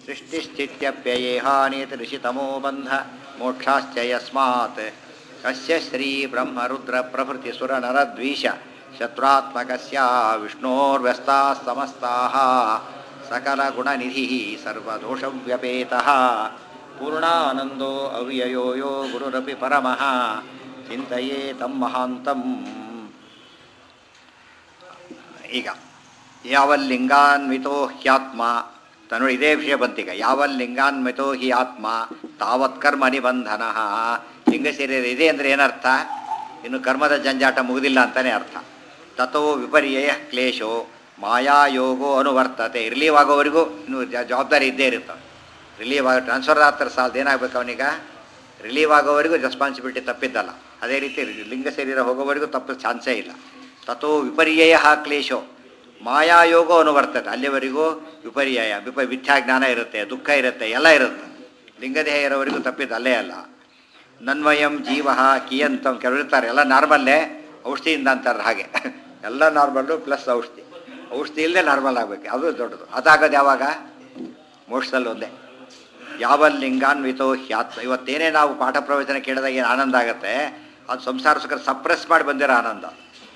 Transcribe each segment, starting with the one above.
ಸೃಷ್ಟಿಸ್ಥಿತ್ಯಪ್ಯಯೇಹಾನೇತಿ ಋಷಿತಮೋ ಬಂಧ ಮೋಕ್ಷಾಶ್ಚ ಯಸ್ಮಾತ್ ಕಸ್ಯ ಶ್ರೀ ಬ್ರಹ್ಮರುದ್ರ ಪ್ರಭೃತಿ ಸುರ ನರದ್ವೀಷ ಶತ್ರುತ್ಮಕಸ್ಯ ವಿಷ್ಣೋರ್ವ್ಯಸ್ತಾः ಸಮಸ್ತಾः सकलगुणनिधिः सर्वदोषव्यपेतः पूर्णानन्दो अव्ययो यो गुरुरपि परमः ಚಿಂತೆಯೇ ತಮ್ಮ ಮಹಾಂತಂ ಈಗ ಯಾವಲ್ಲಿಂಗಾನ್ವಿತೋ ಹ್ಯಾತ್ಮ ತನು ಇದೇ ವಿಷಯ ಬಂತೀಗ ಯಾವಲ್ಲಿಂಗಾನ್ವಿತೋ ಹಿ ಆತ್ಮ ತಾವತ್ ಕರ್ಮ ನಿಬಂಧನ ಲಿಂಗ ಶರೀರ ಇದೆ ಅಂದರೆ ಏನರ್ಥ ಇನ್ನು ಕರ್ಮದ ಜಂಜಾಟ ಮುಗುದಿಲ್ಲ ಅಂತಾನೆ ಅರ್ಥ ತಥೋ ವಿಪರ್ಯಯ ಕ್ಲೇಶೋ ಮಾಯಾಯೋಗೋ ಅನುವರ್ತತೆ ರಿಲೀವ್ ಆಗೋವರೆಗೂ ಇನ್ನು ಜ- ಜವಾಬ್ದಾರಿ ಇದ್ದೇ ಇರುತ್ತೆ ರಿಲೀವ್ ಆಗ ಟ್ರಾನ್ಸ್ಫರ್ ಆಗ್ತಾರೆ ಸಾಲದು ಏನಾಗಬೇಕು ಅವನೀಗ ರಿಲೀವ್ ಆಗೋವರೆಗೂ ರೆಸ್ಪಾನ್ಸಿಬಿಲಿಟಿ ತಪ್ಪಿದ್ದಲ್ಲ ಅದೇ ರೀತಿ ಲಿಂಗ ಶರೀರ ಹೋಗೋವರೆಗೂ ತಪ್ಪು ಚಾನ್ಸೇ ಇಲ್ಲ ತಥೋ ವಿಪರ್ಯಯ ಕ್ಲೇಶೋ ಮಾಯಾಯೋಗೋ ಅನುವರ್ತತೆ ಅಲ್ಲಿವರೆಗೂ ವಿಪರ್ಯಯ ವಿಪ ಮಿಥ್ಯಾಜ್ಞಾನ ಇರುತ್ತೆ ದುಃಖ ಇರುತ್ತೆ ಎಲ್ಲ ಇರುತ್ತೆ ಲಿಂಗದೇಹ ಇರೋವರೆಗೂ ತಪ್ಪಿದ್ದು ಅಲ್ಲೇ ಅಲ್ಲ ನನ್ವಯಂ ಜೀವ ಕಿಯಂತಂ ಕೆಲವರು ಇರ್ತಾರೆ ಎಲ್ಲ ನಾರ್ಮಲ್ಲೇ ಔಷಧಿಯಿಂದ ಅಂತಾರೆ ಹಾಗೆ ಎಲ್ಲ ನಾರ್ಮಲ್ಲು ಪ್ಲಸ್ ಔಷಧಿ ಔಷಧಿ ಇಲ್ಲದೆ ನಾರ್ಮಲ್ ಆಗಬೇಕು ಅದು ದೊಡ್ಡದು ಅದಾಗೋದು ಯಾವಾಗ ಮೋಕ್ಷದಲ್ಲಿ ಒಂದೇ ಯಾವಲ್ಲಿಂಗಾನ್ವಿತೋ ಹ್ಯಾತ್ಮ ಇವತ್ತೇನೇ ನಾವು ಪಾಠ ಪ್ರವಚನ ಕೇಳಿದಾಗ ಏನು ಆನಂದ ಆಗುತ್ತೆ ಅದು ಸಂಸಾರ ಸುಖ ಸಪ್ರೆಸ್ ಮಾಡಿ ಬಂದಿರೋ ಆನಂದ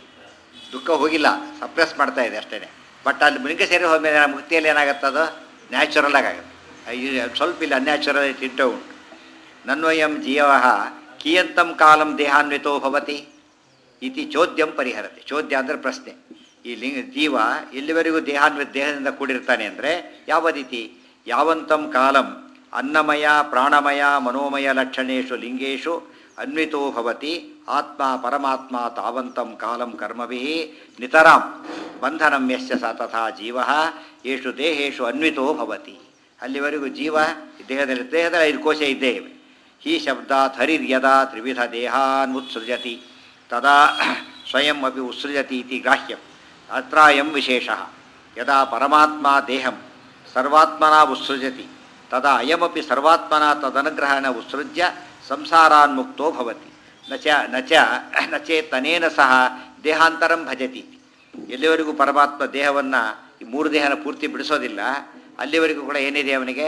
ದುಃಖ ಹೋಗಿಲ್ಲ ಸಪ್ರೆಸ್ ಮಾಡ್ತಾ ಇದೆ ಅಷ್ಟೇ ಬಟ್ ಅಲ್ಲಿ ಲಿಂಗ ಸೇರಿ ಹೋದ್ಮೇಲೆ ಮುಕ್ತಿಯಲ್ಲಿ ಏನಾಗುತ್ತೆ ಅದು ನ್ಯಾಚುರಲ್ ಆಗುತ್ತೆ ಇದು ಸ್ವಲ್ಪ ಇಲ್ಲಿ ಅನ್ಯಾಚುರಲ್ ತಿಂಟ ಉಂಟು ನನ್ವಯಂ ಜೀವ ಕಿಯಂತಂ ಕಾಲಂ ದೇಹಾನ್ವಿತೋ ಭವತಿ ಇತಿ ಚೋದ್ಯಂ ಪರಿಹರತೆ ಚೋದ್ಯ ಅಂದರೆ ಪ್ರಶ್ನೆ ಈ ಲಿಂಗ ಜೀವ ಎಲ್ಲಿವರೆಗೂ ದೇಹಾನ್ವಿ ದೇಹದಿಂದ ಕೂಡಿರ್ತಾನೆ ಅಂದರೆ ಯಾವ ರೀತಿ ಯಾವಂತಂ ಕಾಲಂ ಅನ್ನಮಯ ಪ್ರಾಣಮಯ ಮನೋಮಯ ಲಕ್ಷಣೇಶು ಲಿಂಗೇಶು ಅನ್ವಿತೋ ಭವತಿ ಆತ್ಮ ಪರಮಾತ್ಮ ತಾವಂತಂ ಕಾಲಂ ಕರ್ಮಭಿ ನಿತರಾಂ ಬಂಧನಂ ಯಶ್ಚ ಸ ತಥಾ ಜೀವ ಯೇಷು ದೇಹೇಶು ಅನ್ವಿತೋ ಭವತಿ ಅಲ್ಲಿವರೆಗೂ ಜೀವ ದೇಹದಲ್ಲಿ ದೇಹದಲ್ಲಿ ಐದು ಕೋಶ ಇದ್ದೇ ಇವೆ ಈ ಶಬ್ದಾತ್ ಹರಿರ್ಯದಾ ತ್ರಿವಿಧ ದೇಹಾನ್ ಉತ್ಸೃಜತಿ ತದಾ ಸ್ವಯಂ ಅಪಿ ಉತ್ಸೃಜತಿ ಇತಿ ಗ್ರಾಹ್ಯಂ ಅತ್ರಾಯಂ ವಿಶೇಷಃ ಯದಾ ಪರಮಾತ್ಮ ದೇಹಂ ಸರ್ವಾತ್ಮನ ಉತ್ಸೃಜತಿ ತದಾ ಅಯಮಪಿ ಸರ್ವಾತ್ಮನ ತದನುಗ್ರಹಣ ಉತ್ಸೃಜ್ಯ ಸಂಸಾರಾನ್ಮುಕ್ತೋ ಭವತಿ ನ ಚ ನ ಚ ನ ಚೇತನೇನ ಸಹ ದೇಹಾಂತರಂ ಭಜತಿ ಎಲ್ಲಿವರೆಗೂ ಪರಮಾತ್ಮ ದೇಹವನ್ನು ಈ ಮೂರು ದೇಹನ ಪೂರ್ತಿ ಬಿಡಿಸೋದಿಲ್ಲ ಅಲ್ಲಿವರೆಗೂ ಕೂಡ ಏನಿದೆ ಅವನಿಗೆ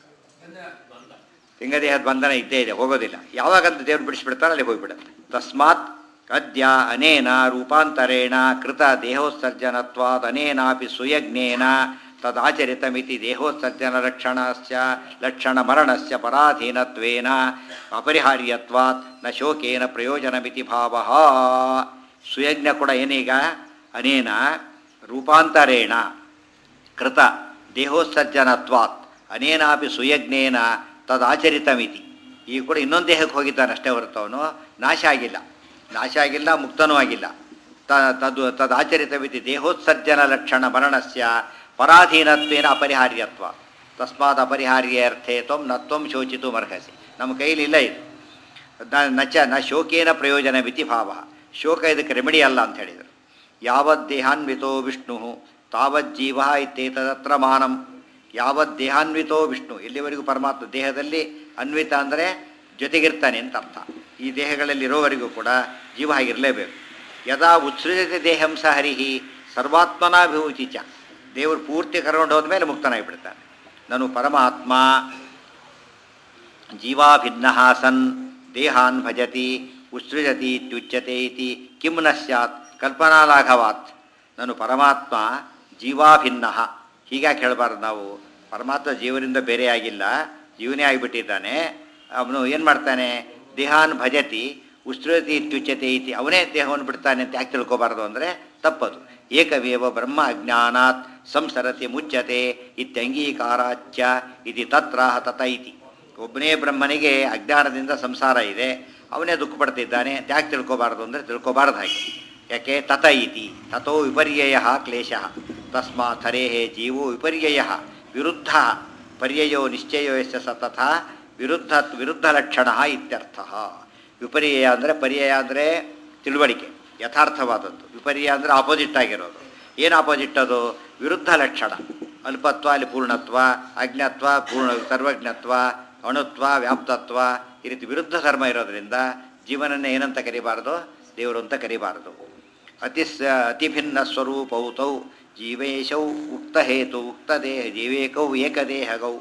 ಲಿಂಗದೇಹದ ಬಂಧನ ಇದ್ದೇ ಇದೆ ಹೋಗೋದಿಲ್ಲ ಯಾವಾಗಂತ ದೇವ್ರು ಬಿಡಿಸ್ಬಿಡ್ತಾರೆ ಅಲ್ಲಿ ಹೋಗ್ಬಿಡುತ್ತೆ ತಸ್ಮಾತ್ ಅದ್ಯ ಅನೇನ ರೂಪಾಂತರೇಣ ಕೃತ ದೇಹೋತ್ಸರ್ಜನತ್ವಾದ್ ಅನೇನಾಪಿ ಸುಯಜ್ಞೇನ ತದಾಚರಿತಮಿತಿ ದೇಹೋತ್ಸರ್ಜನ ಲಕ್ಷಣಸ್ಯ ಲಕ್ಷಣ ಮರಣಸ್ಯ ಪರಾಧೀನತ್ವೇನ ಅಪರಿಹಾರ್ಯತ್ವಾತ್ ನ ಶೋಕೇನ ಪ್ರಯೋಜನಮಿತಿ ಭಾವ ಸುಯಜ್ಞ ಕೂಡ ಏನೀಗ ಅನೇನ ರೂಪಾಂತರೇಣ ಕೃತ ದೇಹೋತ್ಸರ್ಜನತ್ವಾತ್ ಅನೇನಾಪಿ ಸುಯಜ್ಞೇನ ತದಾಚರಿತಮಿತಿ ಈಗ ಕೂಡ ಇನ್ನೊಂದು ದೇಹಕ್ಕೆ ಹೋಗಿದ್ದಾನೆ ಅಷ್ಟೇ ಹೊರತು ಅವನು ನಾಶ ಆಗಿಲ್ಲ ನಾಶ ಆಗಿಲ್ಲ ಮುಕ್ತನೂ ಆಗಿಲ್ಲ ತ ತದು ತದಾಚರಿತಮಿತಿ ದೇಹೋತ್ಸರ್ಜನ ಲಕ್ಷಣ ಮರಣಸ್ಯ ಪರಾಧೀನತ್ವೇನ ಅಪರಿಹಾರ್ಯತ್ವ ತಸ್ಮಾತ್ ಅಪರಿಹಾರ್ಯ ಅರ್ಥೇ ತ್ವಂ ನ ತ್ವಂ ಶೋಚಿತು ಮರ್ಹಸಿ ನಮ್ಮ ಕೈಲಿ ಇಲ್ಲ ಇದು ನ- ನ ಚ ನ ಶೋಕೇನ ಪ್ರಯೋಜನವಿತಿ ಭಾವ ಶೋಕ ಇದಕ್ಕೆ ರೆಮಿಡಿ ಅಲ್ಲ ಅಂತ ಹೇಳಿದರು ಯಾವತ್ ದೇಹಾನ್ವಿತೋ ವಿಷ್ಣು ತಾವತ್ ಜೀವ ಇತ್ಯೇತದತ್ರ ಮಾನಂ ಯಾವತ್ ದೇಹಾನ್ವಿತೋ ವಿಷ್ಣು ಎಲ್ಲಿವರೆಗೂ ಪರಮಾತ್ಮ ದೇಹದಲ್ಲಿ ಅನ್ವಿತ ಅಂದರೆ ಜೊತೆಗಿರ್ತಾನೆ ಅಂತ ಅರ್ಥ ಈ ದೇಹಗಳಲ್ಲಿ ಇರೋವರೆಗೂ ಕೂಡ ಜೀವ ಹಾಗಿರಲೇಬೇಕು ಯದಾ ಉತ್ಸೃಜತೆ ದೇಹಂ ಸ ಹರಿಹಿ ಸರ್ವಾತ್ಮನಾಭಿಭೂತಿ ಚ ದೇವರು ಪೂರ್ತಿ ಕರ್ಕೊಂಡು ಹೋದ್ಮೇಲೆ ಮುಕ್ತನಾಗಿಬಿಡ್ತಾನೆ ನಾನು ಪರಮಾತ್ಮ ಜೀವಾಭಿನ್ನ ಸನ್ ದೇಹಾನ್ ಭಜತಿ ಉತ್ಸೃಜತಿ ಇತ್ಯುಚ್ಯತೆ ಇತಿ ಕಿಂ ನ ಸ್ಯಾತ್ ಕಲ್ಪನಾಲಾಘವಾತ್ ನಾನು ಪರಮಾತ್ಮ ಜೀವಾಭಿನ್ನ ಹೀಗ್ಯಾಕೆ ಹೇಳಬಾರ್ದು ನಾವು ಪರಮಾತ್ಮ ಜೀವನಿಂದ ಬೇರೆಯಾಗಿಲ್ಲ ಜೀವನೇ ಆಗಿಬಿಟ್ಟಿದ್ದಾನೆ ಅವನು ಏನು ಮಾಡ್ತಾನೆ ದೇಹಾನ್ ಭಜತಿ ಉತ್ಸೃಜತಿ ಇತ್ಯುಚ್ಯತೆ ಇತಿ ಅವನೇ ದೇಹವನ್ನು ಬಿಡ್ತಾನೆ ಅಂತ ಯಾಕೆ ತಿಳ್ಕೊಬಾರ್ದು ಅಂದರೆ ತಪ್ಪದು ಏಕವೇವ ಬ್ರಹ್ಮ ಅಜ್ಞಾನಾತ್ ಸಂಸರತಿ ಮುಚ್ಯತೆ ಇತ್ಯಂಗೀಕಾರಾಚ್ಯ ಇತಿ ತತ್ರ ತತ ಇತಿ ಒಬ್ಬನೇ ಬ್ರಹ್ಮನಿಗೆ ಅಜ್ಞಾನದಿಂದ ಸಂಸಾರ ಇದೆ ಅವನೇ ದುಃಖ ಪಡ್ತಿದ್ದಾನೆ ಅಂತ ಯಾಕೆ ತಿಳ್ಕೊಬಾರ್ದು ಅಂದರೆ ತಿಳ್ಕೊಬಾರ್ದು ಹಾಗೆ ಯಾಕೆ ತತ ಇತಿ ತಥೋ ವಿಪರ್ಯಯ ಕ್ಲೇಶ ತಸ್ಮಾತ್ ಹರೇಃ ಜೀವೋ ವಿಪರ್ಯಯ ವಿರುದ್ಧ ಪರ್ಯಯೋ ನಿಶ್ಚಯೋ ಯಶ್ಚ ಸ ತಥಾ ವಿರುದ್ಧ ವಿರುದ್ಧ ಲಕ್ಷಣ ಇತ್ಯರ್ಥ ವಿಪರ್ಯಯ ಅಂದರೆ ಪರ್ಯಯ ಅಂದರೆ ತಿಳುವಳಿಕೆ ಯಥಾರ್ಥವಾದದ್ದು ವಿಪರ್ಯ ಅಂದರೆ ಆಪೋಸಿಟ್ ಆಗಿರೋದು ಏನು ಆಪೋಸಿಟ್ ಅದು ವಿರುದ್ಧ ಲಕ್ಷಣ ಅಲ್ಪತ್ವ ಅಲ್ಲಿ ಪೂರ್ಣತ್ವ ಅಜ್ಞತ್ವ ಪೂರ್ಣ ಸರ್ವಜ್ಞತ್ವ ಅಣುತ್ವ ವ್ಯಾಪ್ತತ್ವ ಈ ರೀತಿ ವಿರುದ್ಧ ಧರ್ಮ ಇರೋದ್ರಿಂದ ಜೀವನನ್ನ ಏನಂತ ಕರಿಬಾರದು ದೇವರು ಅಂತ ಕರಿಬಾರದು ಅತಿ ಸ ಅತಿಭಿನ್ನ ಸ್ವರೂಪೌತೌ ಜೀವೇಶೌ ಉಕ್ತ ಹೇತು ಉಕ್ತ ದೇಹ ಜೀವೇಕೌ ಏಕದೇಹಗೌ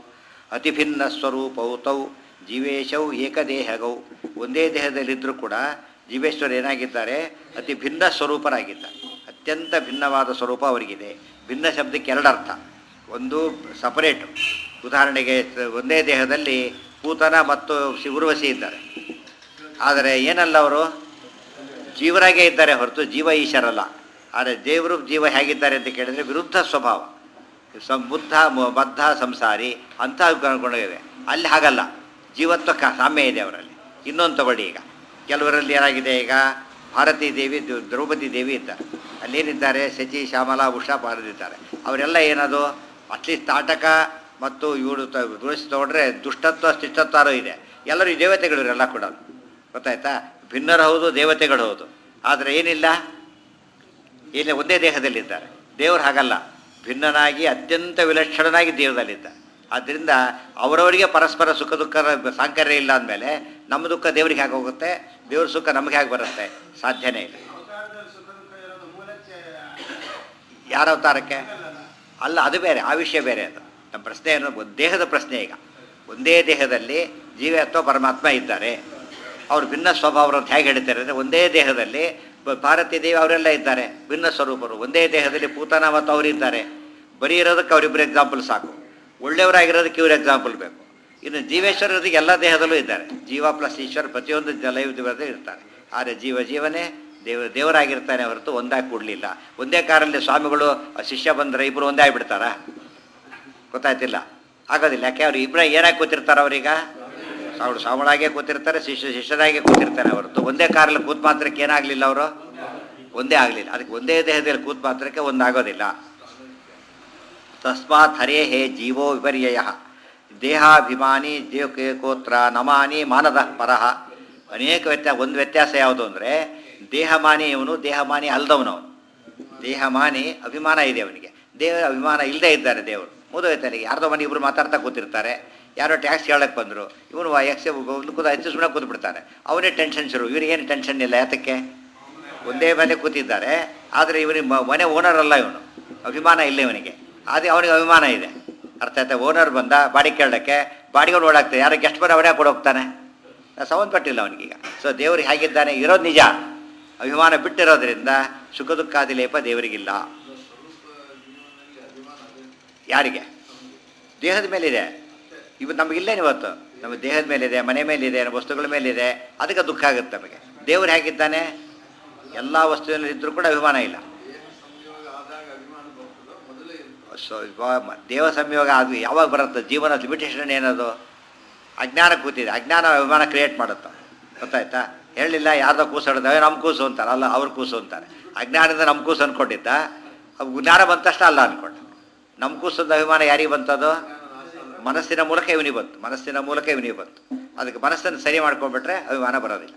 ಅತಿಭಿನ್ನ ಸ್ವರೂಪೌ ತೌ ಜೀವೇಶೌ ಏಕದೇಹಗೌ ಒಂದೇ ದೇಹದಲ್ಲಿದ್ದರೂ ಕೂಡ ಜೀವೇಶ್ವರ ಏನಾಗಿದ್ದಾರೆ ಅತಿ ಭಿನ್ನ ಸ್ವರೂಪರಾಗಿದ್ದಾರೆ ಅತ್ಯಂತ ಭಿನ್ನವಾದ ಸ್ವರೂಪ ಅವರಿಗಿದೆ ಭಿನ್ನ ಶಬ್ದಕ್ಕೆ ಎರಡು ಅರ್ಥ ಒಂದು ಸಪರೇಟ್ ಉದಾಹರಣೆಗೆ ಒಂದೇ ದೇಹದಲ್ಲಿ ಪೂತನ ಮತ್ತು ಶಿ- ಉರ್ವಶಿ ಇದ್ದಾರೆ ಆದರೆ ಏನಲ್ಲ ಅವರು ಜೀವರಾಗೇ ಇದ್ದಾರೆ ಹೊರತು ಜೀವ ಈಶರಲ್ಲ ಆದರೆ ದೇವರು ಜೀವ ಹೇಗಿದ್ದಾರೆ ಅಂತ ಕೇಳಿದರೆ ವಿರುದ್ಧ ಸ್ವಭಾವ ಸಂ ಬುದ್ಧ ಮ- ಬದ್ಧ ಸಂಸಾರಿ ಅಂಥ ಗುಣಗಳಿವೆ ಅಲ್ಲಿ ಹಾಗಲ್ಲ ಜೀವತ್ವ ಕ ಸಾಮ್ಯ ಇದೆ ಅವರಲ್ಲಿ ಇನ್ನೊಂದು ತಗೊಳ್ಳಿ ಈಗ ಕೆಲವರಲ್ಲಿ ಏನಾಗಿದೆ ಈಗ ಭಾರತೀ ದೇವಿ ದ್ರೌ- ದ್ರೌಪದಿ ದೇವಿ ಇದ್ದಾರೆ ಅಲ್ಲೇನಿದ್ದಾರೆ ಶಚಿ ಶ್ಯಾಮಲಾ ಉಷಾ ಪಾರದಿದ್ದಾರೆ ಅವರೆಲ್ಲ ಏನದು ಅಟ್ಲೀಸ್ಟ್ ತಾಟಕ ಮತ್ತು ಇವರು ತುಳಸಿ ತಗೊಂಡ್ರೆ ದುಷ್ಟತ್ವ ಶಿಷ್ಟತ್ವಾರು ಇದೆ ಎಲ್ಲರೂ ಈ ದೇವತೆಗಳು ಇವರೆಲ್ಲ ಕೂಡ ಗೊತ್ತಾಯ್ತಾ ಭಿನ್ನರು ಹೌದು ದೇವತೆಗಳು ಹೌದು ಆದರೆ ಏನಿಲ್ಲ ಇಲ್ಲಿ ಒಂದೇ ದೇಹದಲ್ಲಿದ್ದಾರೆ ದೇವರು ಹಾಗಲ್ಲ ಭಿನ್ನನಾಗಿ ಅತ್ಯಂತ ವಿಲಕ್ಷಣನಾಗಿ ದೇವದಲ್ಲಿದ್ದ ಆದ್ದರಿಂದ ಅವರವರಿಗೆ ಪರಸ್ಪರ ಸುಖ ದುಃಖದ ಸಾಂಕರ್ಯ ಇಲ್ಲ ಅಂದಮೇಲೆ ನಮ್ಮ ದುಃಖ ದೇವರಿಗೆ ಹೇಗೆ ಹೋಗುತ್ತೆ ದೇವ್ರ ಸುಖ ನಮಗೆ ಹೇಗೆ ಬರುತ್ತೆ ಸಾಧ್ಯನೇ ಇಲ್ಲ ಅವತಾರದಲ್ಲಿ ಸುಖ ದುಃಖ ಇರೋದು ಮೂಲಕ್ಕೆ ಯಾರ ಅವತಾರಕ್ಕೆ ಅಲ್ಲ ಅದು ಬೇರೆ ಆ ವಿಷಯ ಬೇರೆ ಅದು ನಮ್ಮ ಪ್ರಶ್ನೆ ಏನು ಒಂದು ದೇಹದ ಪ್ರಶ್ನೆ ಈಗ ಒಂದೇ ದೇಹದಲ್ಲಿ ಜೀವ ಅಥವಾ ಪರಮಾತ್ಮ ಇದ್ದಾರೆ ಅವರು ಭಿನ್ನ ಸ್ವಭಾವರು ಅಂತ ಹೇಗೆ ಹೇಳ್ತಾರೆ ಅಂದರೆ ಒಂದೇ ದೇಹದಲ್ಲಿ ಬ- ಭಾರತೀ ದೇವಿ ಅವರೆಲ್ಲ ಇದ್ದಾರೆ ಭಿನ್ನ ಸ್ವರೂಪರು ಒಂದೇ ದೇಹದಲ್ಲಿ ಪೂತನ ಮತ್ತು ಅವರಿದ್ದಾರೆ ಬರೀ ಇರೋದಕ್ಕೆ ಅವರಿಬ್ಬರು ಎಕ್ಸಾಂಪಲ್ ಸಾಕು ಒಳ್ಳೆಯವರಾಗಿರೋದಕ್ಕೆ ಇವ್ರ ಎಕ್ಸಾಂಪಲ್ ಬೇಕು ಇನ್ನು ಜೀವೇಶ್ವರರಿಗೆ ಎಲ್ಲ ದೇಹದಲ್ಲೂ ಇದ್ದಾರೆ ಜೀವ ಪ್ಲಸ್ ಈಶ್ವರ ಪ್ರತಿಯೊಂದು ಜ- ಲೈವ್ ದೇವರಲ್ಲೂ ಇರ್ತಾರೆ ಆದರೆ ಜೀವ ಜೀವನೇ ದೇವ ದೇವರಾಗಿರ್ತಾನೆ ಹೊರತು ಒಂದಾಗಿ ಕೂಡಲಿಲ್ಲ ಒಂದೇ ಕಾರಲ್ಲಿ ಸ್ವಾಮಿಗಳು ಆ ಶಿಷ್ಯ ಬಂದರೆ ಇಬ್ಬರು ಒಂದೇ ಆಗಿಬಿಡ್ತಾರಾ ಗೊತ್ತಾಯ್ತಿಲ್ಲ ಆಗೋದಿಲ್ಲ ಯಾಕೆ ಅವ್ರು ಇಬ್ಬರ ಏನಾಗಿ ಕೂತಿರ್ತಾರೆ ಅವ್ರೀಗ ಅವ್ರು ಸ್ವಾಮಿಗಳಾಗೆ ಕೂತಿರ್ತಾರೆ ಶಿಷ್ಯ ಶಿಷ್ಯರಾಗೆ ಕೂತಿರ್ತಾರೆ ಹೊರತು ಒಂದೇ ಕಾರಲ್ಲಿ ಕೂತ್ ಮಾತ್ರಕ್ಕೆ ಏನಾಗಲಿಲ್ಲ ಅವರು ಒಂದೇ ಆಗಲಿಲ್ಲ ಅದಕ್ಕೆ ಒಂದೇ ದೇಹದಲ್ಲಿ ಕೂತ್ ಮಾತ್ರಕ್ಕೆ ಒಂದಾಗೋದಿಲ್ಲ ತಸ್ಮಾತ್ ಹರೇ ಹೇ ಜೀವೋ ವಿಪರ್ಯಯ ದೇಹಾಭಿಮಾನಿ ದೇವಕೋತ್ರ ನಮಾನಿ ಮಾನದ ಪರಹ ಅನೇಕ ವ್ಯತ್ಯಾಸ ಒಂದು ವ್ಯತ್ಯಾಸ ಯಾವುದು ಅಂದರೆ ದೇಹಮಾನಿ ಇವನು ದೇಹಮಾನಿ ಅಲ್ದವನು ಅವನು ದೇಹಮಾನಿ ಅಭಿಮಾನ ಇದೆ ಅವನಿಗೆ ದೇಹ ಅಭಿಮಾನ ಇಲ್ಲದೆ ಇದ್ದಾರೆ ದೇವರು ಮುದುವೈತಾನೆ ಯಾರ್ದೋ ಮನೆ ಇಬ್ಬರು ಮಾತಾಡ್ತಾ ಕೂತಿರ್ತಾರೆ ಯಾರೋ ಟ್ಯಾಕ್ಸ್ ಹೇಳಕ್ಕೆ ಬಂದರು ಇವನು ಎಕ್ಸ್ ಒಂದು ಕೂತ ಹೆಚ್ಚು ಸುಮ್ಮನೆ ಕೂತ್ಬಿಡ್ತಾನೆ ಅವನೇ ಟೆನ್ಷನ್ ಶುರು ಇವ್ರಿಗೇನು ಟೆನ್ಷನ್ ಇಲ್ಲ ಯಾತಕ್ಕೆ ಒಂದೇ ಮನೆ ಕೂತಿದ್ದಾರೆ ಆದರೆ ಇವನಿಗೆ ಮ- ಮನೆ ಓನರ್ ಅಲ್ಲ ಇವನು ಅಭಿಮಾನ ಇಲ್ಲ ಇವನಿಗೆ ಆದರೆ ಅವನಿಗೆ ಅಭಿಮಾನ ಇದೆ ಅರ್ಥ ಆಯ್ತಾ ಓನರ್ ಬಂದ ಬಾಡಿ ಕೇಳಕ್ಕೆ ಬಾಡಿಗೆ ಓಡಾಗ್ತದೆ ಯಾರು ಗೆಸ್ಟ್ ಬರೋ ಅವನೇ ಕೊಡು ಹೋಗ್ತಾನೆ ಸಂಬಂಧಪಟ್ಟಿಲ್ಲ ಅವನಿಗೀಗ ಸೊ ದೇವ್ರಿಗೆ ಹೇಗಿದ್ದಾನೆ ಇರೋದು ನಿಜ ಅಭಿಮಾನ ಬಿಟ್ಟಿರೋದ್ರಿಂದ ಸುಖ ದುಃಖಾದಿ ಲೇಪ ದೇವರಿಗಿಲ್ಲ ಯಾರಿಗೆ ದೇಹದ ಮೇಲಿದೆ ಇವು ನಮಗಿಲ್ಲೇನು ಇವತ್ತು ನಮ್ಮ ದೇಹದ ಮೇಲಿದೆ ಮನೆ ಮೇಲಿದೆ ವಸ್ತುಗಳ ಮೇಲಿದೆ ಅದಕ್ಕೆ ದುಃಖ ಆಗುತ್ತೆ ನಮಗೆ ದೇವ್ರು ಹೇಗಿದ್ದಾನೆ ಎಲ್ಲ ವಸ್ತುವಿನಲ್ಲಿ ಇದ್ದರೂ ಕೂಡ ಅಭಿಮಾನ ಇಲ್ಲ ಸಂಯೋಗ ಆದಾಗ ಅಭಿಮಾನ ಬರ್ತದೋ ಮೊದಲೇ ಇರ್ತದೆ ಸೊ ಇವಾಗ ಮ- ದೇವ ಸಂಯೋಗ ಅದು ಯಾವಾಗ ಬರುತ್ತೆ ಜೀವನ ಲಿಮಿಟೇಷನ್ ಏನದು ಅಜ್ಞಾನ ಕೂತಿದೆ ಅಜ್ಞಾನ ಅಭಿಮಾನ ಕ್ರಿಯೇಟ್ ಮಾಡುತ್ತೆ ಗೊತ್ತಾಯ್ತಾ ಹೇಳಲಿಲ್ಲ ಯಾರ್ದೋ ಕೂಸು ಹಿಡಿದವೆ ನಮ್ಮ ಕೂಸು ಅಂತಾರೆ ಅಲ್ಲ ಅವ್ರ ಕೂಸು ಅಂತಾರೆ ಅಜ್ಞಾನದಿಂದ ನಮ್ಮ ಕೂಸು ಅಂದ್ಕೊಂಡಿದ್ದ ಅವು ಜ್ಞಾನ ಬಂದ ತಕ್ಷಣ ಅಲ್ಲ ಅಂದ್ಕೊಂಡ ನಮ್ಮ ಕೂಸದ ಅಭಿಮಾನ ಯಾರಿಗೆ ಬಂತದು ಮನಸ್ಸಿನ ಮೂಲಕ ಇವನಿಗೆ ಬಂತು ಮನಸ್ಸಿನ ಮೂಲಕ ಇವನಿಗೆ ಬಂತು ಅದಕ್ಕೆ ಮನಸ್ಸನ್ನು ಸರಿ ಮಾಡ್ಕೊಂಡ್ಬಿಟ್ರೆ ಅಭಿಮಾನ ಬರೋದಿಲ್ಲ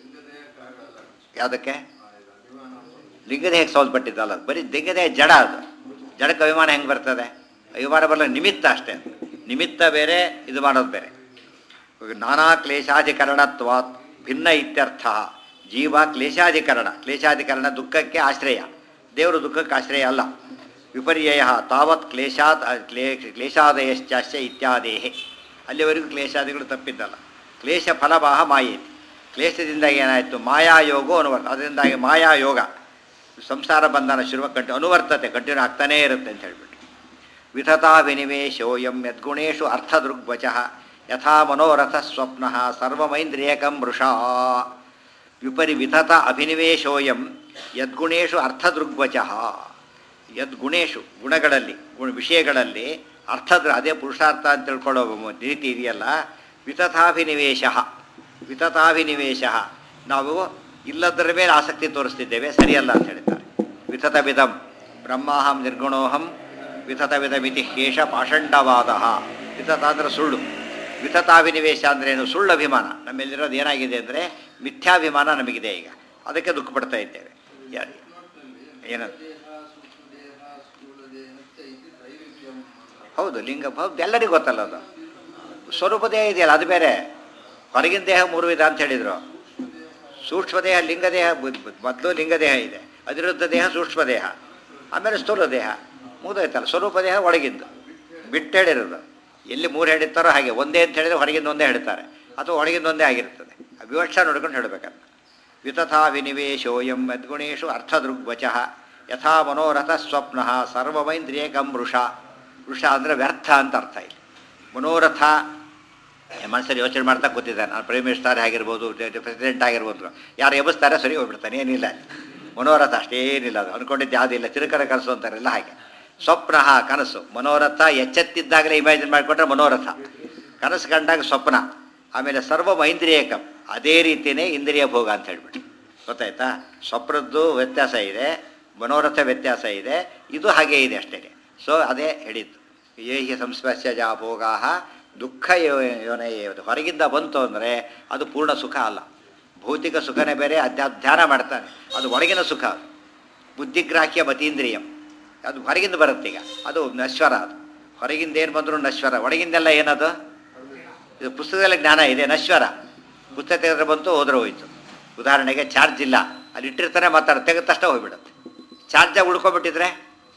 ಯಾವುದಕ್ಕೆ ಲಿಂಗದೇಹಕ್ಕೆ ಸಂಬಂಧಪಟ್ಟಿದ್ದಲ್ಲ ಅದು ಬರೀ ಲಿಂಗದೇಹ ಜಡ ಅದು ಜಡಕ್ಕೆ ಅಭಿಮಾನ ಹೆಂಗೆ ಬರ್ತದೆ ಅಭಿಮಾನ ಬರಲ್ಲ ನಿಮಿತ್ತ ಅಷ್ಟೇ ಅದು. ನಿಮಿತ್ತ ಬೇರೆ ಇದು ಮಾಡೋದು ಬೇರೆ ನಾನಾ ಕ್ಲೇಶಾಧಿಕರಣತ್ವಾತ್ ಭಿನ್ನ ಇತ್ಯರ್ಥ ಜೀವ ಕ್ಲೇಶಾಧಿಕರಣ ಕ್ಲೇಶಾಧಿಕರಣ ದುಃಖಕ್ಕೆ ಆಶ್ರಯ ದೇವರು ದುಃಖಕ್ಕೆ ಆಶ್ರಯ ಅಲ್ಲ ವಿಪರ್ಯಯ ತಾವತ್ ಕ್ಲೇಶಾತ್ ಕ್ಲೇ ಕ್ಲೇಶಾದಯಶ್ಚಾಶ್ಯ ಇತ್ಯಾದೇಹೆ ಅಲ್ಲಿವರೆಗೂ ಕ್ಲೇಶಾದಿಗಳು ತಪ್ಪಿದ್ದಲ್ಲ ಕ್ಲೇಶ ಫಲವಾಹ ಮಾಯೇತಿ ಕ್ಲೇಶದಿಂದಾಗಿ ಏನಾಯಿತು ಮಾಯಾಯೋಗೋ ಅನುವರ್ತ ಅದರಿಂದಾಗಿ ಮಾಯಾಯೋಗ ಸಂಸಾರ ಬಂಧನ ಶುರುವ ಕಂಟಿ ಅನುವರ್ತತೆ ಕಂಟಿನ್ಯೂ ಆಗ್ತಾನೇ ಇರುತ್ತೆ ಅಂತ ಹೇಳ್ಬಿಟ್ಟು ವಿತತಾ ವಿನಿವೇಶೋಯಂ ಯದ್ಗುಣೇಶು ಅರ್ಥದೃಗ್ವಚ ಯಥಾ ಮನೋರಥ ಸ್ವಪ್ನ ಸರ್ವಮೈಂದ್ರಿಯಕಂ ವೃಷಾ ವಿಪರಿ ವಿತತ ಅಭಿನಿವೇಶೋಯಂ ಯದ್ಗುಣೇಶು ಅರ್ಥದೃಗ್ವಚ ಯದ್ಗುಣೇಶು ಗುಣಗಳಲ್ಲಿ ಗುಣ ವಿಷಯಗಳಲ್ಲಿ ಅರ್ಥದ್ರ ಅದೇ ಪುರುಷಾರ್ಥ ಅಂತ ತಿಳ್ಕೊಳ್ಳೋ ಮ- ರೀತಿ ಇದೆಯಲ್ಲ ವಿತಥಾಭಿನಿವೇಶ ವಿತಥಾಭಿನಿವೇಶ ನಾವು ಇಲ್ಲದರ ಮೇಲೆ ಆಸಕ್ತಿ ತೋರಿಸ್ತಿದ್ದೇವೆ ಸರಿಯಲ್ಲ ಅಂತ ಹೇಳ್ತಾರೆ ವಿತತ ವಿಧಂ ಬ್ರಹ್ಮಾಹಂ ನಿರ್ಗುಣೋಹಂ ವಿತತ ವಿಧಮಿತಿ ಹೇಷ ಪಾಷಂಡವಾದ ವಿತತ ಅಂದರೆ ಸುಳ್ಳು ವಿತತಾಭಿನಿವೇಶ ಅಂದ್ರೆ ಏನು ಸುಳ್ಳು ಅಭಿಮಾನ ನಮ್ಮಲ್ಲಿರೋದು ಏನಾಗಿದೆ ಅಂದರೆ ಮಿಥ್ಯಾಭಿಮಾನ ನಮಗಿದೆ ಈಗ ಅದಕ್ಕೆ ದುಃಖ ಪಡ್ತಾ ಇದ್ದೇವೆ ಯಾ- ಏನದು ದೇಹ ಸೂಕ್ಷ್ಮ ದೇಹ ಸ್ಥೂಲ ದೇಹ ಇತಿ ತ್ರೈವಿಧ್ಯಂ ಅಂತ. ಹೌದು ಲಿಂಗ ಹೌದು ಎಲ್ಲರಿಗೂ ಗೊತ್ತಲ್ಲ ಅದು ಸ್ವರೂಪ ದೇಹ ಇದೆಯಲ್ಲ ಅದು ಬೇರೆ ಹೊರಗಿನ ದೇಹ ಮೂರು ವಿಧ ಅಂತ ಹೇಳಿದರು ಸೂಕ್ಷ್ಮ ದೇಹ ಲಿಂಗ ದೇಹ ಮೊದಲು ಲಿಂಗ ದೇಹ ಇದೆ ಅನಿರುದ್ಧ ದೇಹ ಸೂಕ್ಷ್ಮ ದೇಹ ಆಮೇಲೆ ಸ್ಥೂಲ ದೇಹ ಮುಗಿದೋಯ್ತಲ್ಲ ಸ್ವರೂಪ ದೇಹ ಒಳಗಿಂದು ಬಿಟ್ಟು ಹೇಳಿರೋದು ಎಲ್ಲಿ ಮೂರು ಹೇಳಿರ್ತಾರೋ ಹಾಗೆ ಒಂದೇ ಅಂತ ಹೇಳಿದ್ರೆ ಹೊರಗಿಂದ ಒಂದೇ ಹೇಳ್ತಾರೆ ಅಥವಾ ಒಳಗಿಂದ ಒಂದೇ ಆಗಿರ್ತದೆ ಆ ವಿವಕ್ಷ ನೋಡ್ಕೊಂಡು ಹೇಳಬೇಕಂತ ವಿತಥಾ ವಿನಿವೇಶೋಯಂ ಯದ್ಗುಣೇಶು ಅರ್ಥದೃಗ್ವಚ ಯಥಾ ಮನೋರಥ ಸ್ವಪ್ನ ಸರ್ವಮೈಂದ್ರಿಯಕಂ ವೃಷ ವೃಷ ಅಂದರೆ ವ್ಯರ್ಥ ಅಂತ ಅರ್ಥ ಇಲ್ಲಿ ಮನೋರಥ ಮನಸ್ಸಲ್ಲಿ ಯೋಚನೆ ಮಾಡ್ತಾ ಕೂತಿದ್ದಾನೆ ನಾನು ಪ್ರೈಮ್ ಮಿನಿಸ್ಟರ್ ಆಗಿರ್ಬೋದು ಪ್ರೆಸಿಡೆಂಟ್ ಆಗಿರ್ಬೋದು ಯಾರು ಎಬ್ಬಿಸ್ತಾರೆ ಸರಿ ಹೋಗ್ಬಿಡ್ತಾನೆ ಏನಿಲ್ಲ ಅಲ್ಲಿ. ಮನೋರಥ ಅಷ್ಟೇನಿಲ್ಲ ಅದು ಅಂದ್ಕೊಂಡಿದ್ದು ಯಾವುದಿಲ್ಲ ತಿರುಕರ ಕನಸು ಅಂತಾರೆಲ್ಲ ಹಾಗೆ ಸ್ವಪ್ನ ಕನಸು ಮನೋರಥ ಎಚ್ಚೆತ್ತಿದ್ದಾಗಲೇ ಇಮ್ಯಾಜಿನ್ ಮಾಡಿಕೊಂಡ್ರೆ ಮನೋರಥ ಕನಸು ಕಂಡಾಗ ಸ್ವಪ್ನ ಆಮೇಲೆ ಸರ್ವ ಐಂದ್ರಿಯಕಂ ಅದೇ ರೀತಿಯೇ ಇಂದ್ರಿಯ ಭೋಗ ಅಂತ ಹೇಳ್ಬಿಟ್ಟು ಗೊತ್ತಾಯ್ತಾ ಸ್ವಪ್ನದ್ದು ವ್ಯತ್ಯಾಸ ಇದೆ ಮನೋರಥ ವ್ಯತ್ಯಾಸ ಇದೆ ಇದು ಹಾಗೇ ಇದೆ ಅಷ್ಟೇ ಸೊ ಅದೇ ಹೇಳಿದ್ದು ಏಹಿ ಸಂಸ್ಪರ್ಶಜ ಭೋಗಾ ದುಃಖ ಯೋ- ಯೋನೇ ಏವದು. ಹೊರಗಿಂದ ಬಂತು ಅಂದರೆ ಅದು ಪೂರ್ಣ ಸುಖ ಅಲ್ಲ ಭೌತಿಕ ಸುಖನೇ ಬೇರೆ ಅಧ್ಯಾತ್ಮ ಧ್ಯಾನ ಮಾಡ್ತಾನೆ ಅದು ಒಳಗಿನ ಸುಖ ಅದು ಬುದ್ಧಿಗ್ರಾಹ್ಯ ಮತೀಂದ್ರಿಯಂ ಅದು ಹೊರಗಿಂದ ಬರುತ್ತೆ ಈಗ ಅದು ನಶ್ವರ ಅದು ಹೊರಗಿಂದ ಏನು ಬಂದರೂ ನಶ್ವರ ಒಳಗಿಂದೆಲ್ಲ ಏನದು ಇದು ಪುಸ್ತಕದಲ್ಲಿ ಜ್ಞಾನ ಇದೆ ನಶ್ವರ ಪುಸ್ತಕ ತೆಗೆದ್ರೆ ಬಂತು ಹೋದ್ರೆ ಹೋಯ್ತು ಉದಾಹರಣೆಗೆ ಚಾರ್ಜ್ ಇಲ್ಲ ಅಲ್ಲಿ ಇಟ್ಟಿರ್ತಾನೆ ಮಾತಾಡ ತೆಗೆದ ತಕ್ಷಣ ಹೋಗ್ಬಿಡುತ್ತೆ ಚಾರ್ಜಾಗಿ ಉಳ್ಕೊಬಿಟ್ಟಿದ್ರೆ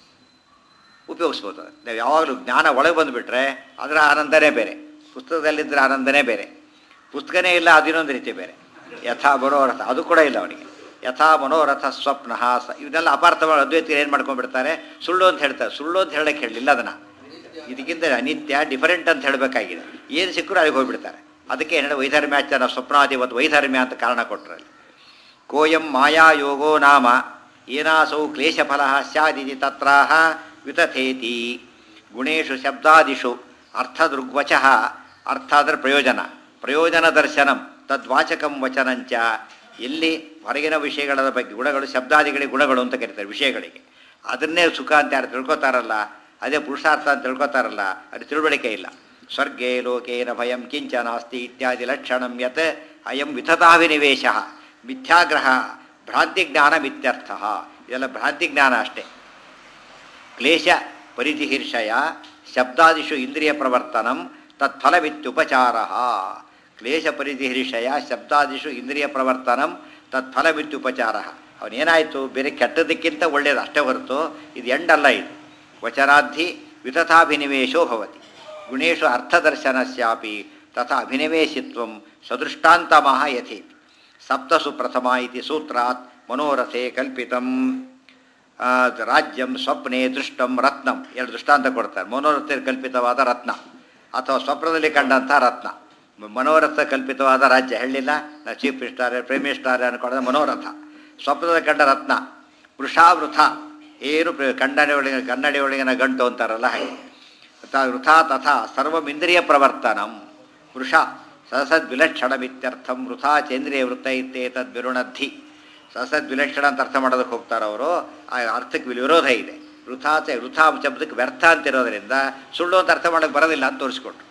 ಉಪಯೋಗಿಸ್ಬೋದು ನಾವು ಯಾವಾಗಲೂ ಜ್ಞಾನ ಒಳಗೆ ಬಂದುಬಿಟ್ರೆ ಅದರ ಆನಂದನೇ ಬೇರೆ ಪುಸ್ತಕದಲ್ಲಿದ್ದರೆ ಆನಂದನೇ ಬೇರೆ ಪುಸ್ತಕನೇ ಇಲ್ಲ ಅದಿನ್ನೊಂದು ರೀತಿ ಬೇರೆ ಯಥಾ ಮನೋರಥ ಅದು ಕೂಡ ಇಲ್ಲ ಅವನಿಗೆ ಯಥಾ ಮನೋರಥ ಸ್ವಪ್ನ ಸ ಇವನ್ನೆಲ್ಲ ಅಪಾರ್ಥ ಮಾಡಿ ಅದ್ವೈತಿಗಳು ಏನು ಮಾಡ್ಕೊಂಡ್ಬಿಡ್ತಾರೆ ಸುಳ್ಳು ಅಂತ ಹೇಳ್ತಾರೆ ಸುಳ್ಳು ಅಂತ ಹೇಳಕ್ಕೆ ಹೇಳಲಿಲ್ಲ ಅದನ್ನು ಇದಕ್ಕಿಂತ ಅನಿತ್ಯ ಡಿಫರೆಂಟ್ ಅಂತ ಹೇಳಬೇಕಾಗಿದೆ ಏನು ಸಿಕ್ಕರೂ ಅಲ್ಲಿಗೆ ಹೋಗ್ಬಿಡ್ತಾರೆ ಅದಕ್ಕೆ ಏನು ವೈಧರ್ಮ್ಯಾಚಾರ ಸ್ವಪ್ನಾದಿ ಮತ್ತು ವೈಧರ್ಮ್ಯ ಅಂತ ಕಾರಣ ಕೊಟ್ಟರು ಅಲ್ಲಿ ಕೋಯಂ ಮಾಯಾಯೋಗೋ ನಾಮ ಏನಾಸೌ ಕ್ಲೇಶಫಲ ಸ್ಯಾದಿತಿ ತತ್ರಾಹ ವಿತಥೇತಿ ಗುಣೇಶು ಶಬ್ದಾದಿಷು ಅರ್ಥದೃಗ್ವಚ ಅರ್ಥ ಅಂದರೆ ಪ್ರಯೋಜನ ಪ್ರಯೋಜನ ದರ್ಶನಂ ತದ್ವಾಚಕಂ ವಚನಂಚ ಎಲ್ಲಿ ಹೊರಗಿನ ವಿಷಯಗಳ ಬಗ್ಗೆ ಗುಣಗಳು ಶಬ್ದಾದಿಗಳಿಗೆ ಗುಣಗಳು ಅಂತ ಕರೀತಾರೆ ವಿಷಯಗಳಿಗೆ ಅದನ್ನೇ ಸುಖ ಅಂತ ಯಾರು ತಿಳ್ಕೊತಾರಲ್ಲ ಅದೇ ಪುರುಷಾರ್ಥ ಅಂತ ತಿಳ್ಕೊತಾರಲ್ಲ ಅದು ತಿಳುವಳಿಕೆ ಇಲ್ಲ ಸ್ವರ್ಗೇ ಲೋಕೇನ ಭಯಂ ಕಿಂಚ ನಾಸ್ತಿ ಇತ್ಯಾದಿ ಲಕ್ಷಣಂ ಯತ್ ಅಯಂ ವಿತತಾಭಿನಿವೇಶ ಮಿಥ್ಯಾಗ್ರಹ ಭ್ರಾಂತಿಜ್ಞಾನ ಮಿತ್ಯರ್ಥ ಇದೆಲ್ಲ ಭ್ರಾಂತಿಜ್ಞಾನ ಅಷ್ಟೇ ಕ್ಲೇಶ ಪರಿಧಿಹಿರ್ಷಯ ಶಬ್ದಾದಿಷು ಇಂದ್ರಿಯ ಪ್ರವರ್ತನಂ ತತ್ಫಲವಿತ್ಯುಪಚಾರ ಕ್ಲೇಶ ಪರಿಧಿಹಿರ್ಷಯ ಶಬ್ದಾದಿಷು ಇಂದ್ರಿಯ ಪ್ರವರ್ತನಂ ತತ್ಫಲವಿತ್ಯುಪಚಾರ ಅವನೇನಾಯಿತು ಬೇರೆ ಕೆಟ್ಟದಕ್ಕಿಂತ ಒಳ್ಳೆಯದು ಅಷ್ಟೇ ಹೊರತು ಇದು ಎಂಡಲ್ಲ ಇದು ವಚನಾಧಿ ವಿತಥಾಭಿನಿವೇಶೋ ಭವತಿ ಗುಣೇಶು ಅರ್ಥದರ್ಶನಸ್ಯಾಪಿ ತಥಾ ಅಭಿನಿವೇಶಿತ್ವ ಸದೃಷ್ಟಾಂತಮಃ ಯಥೇತಿ ಸಪ್ತಸು ಪ್ರಥಮ ಇತಿ ಸೂತ್ರಾತ್ ಮನೋರಥೆ ಕಲ್ಪಿತಂ ಆ, ರಾಜ್ಯಂ ಸ್ವಪ್ನೆ ದೃಷ್ಟಂ ರತ್ನಂ ಎರಡು ದೃಷ್ಟಾಂತ ಕೊಡ್ತಾರೆ ಮನೋರಥ ಕಲ್ಪಿತವಾದ ರತ್ನ ಅಥವಾ ಸ್ವಪ್ನದಲ್ಲಿ ಕಂಡಂಥ ರತ್ನ ಮ- ಮನೋರಥ ಕಲ್ಪಿತವಾದ ರಾಜ್ಯ ಹೇಳಿಲ್ಲ ನಾವು ಚೀಫ್ ಮಿನಿಸ್ಟರ್ ಪ್ರೈಮ್ ಮಿನಿಸ್ಟರ್ ಅನ್ಕೊಳ್ಳೋದು ಮನೋರಥ ಸ್ವಪ್ನದಲ್ಲಿ ಕಂಡ ರತ್ನ ವೃಷಾವೃಥ ಏನು ಪ್ರ- ಕನ್ನಡಿ ಒಳಗಿನ ಕನ್ನಡಿ ಒಳಗಿನ ಗಂಟು ಅಂತಾರಲ್ಲ ಹಾಗೆ ತ- ವೃಥಾ ತಥಾ ಸರ್ವಮಿಂದ್ರಿಯ ಪ್ರವರ್ತನಂ ವೃಷ ಸಸದ್ವಿಲಕ್ಷಣಮಿತ್ಯರ್ಥಂ ವೃಥಾ ಚೇಂದ್ರಿಯ ವೃತ್ತ ಇತ್ತೇತದ್ ವಿರುಣದ್ಧಿ ಸಸದ್ವಿಲಕ್ಷಣ ಅಂತ ಅರ್ಥ ಮಾಡೋದಕ್ಕೆ ಹೋಗ್ತಾರೆ ಅವರು ಆ ಅರ್ಥಕ್ಕೆ ವಿರೋಧ ಇದೆ ವೃಥಾ ಚ ವೃಥಾ ಶಬ್ದಕ್ಕೆ ವ್ಯರ್ಥ ಅಂತಿರೋದ್ರಿಂದ ಸುಳ್ಳು ಅಂತ ಅರ್ಥ ಮಾಡೋಕ್ಕೆ ಬರೋದಿಲ್ಲ ಅಂತ ತೋರಿಸ್ಕೊಟ್ರು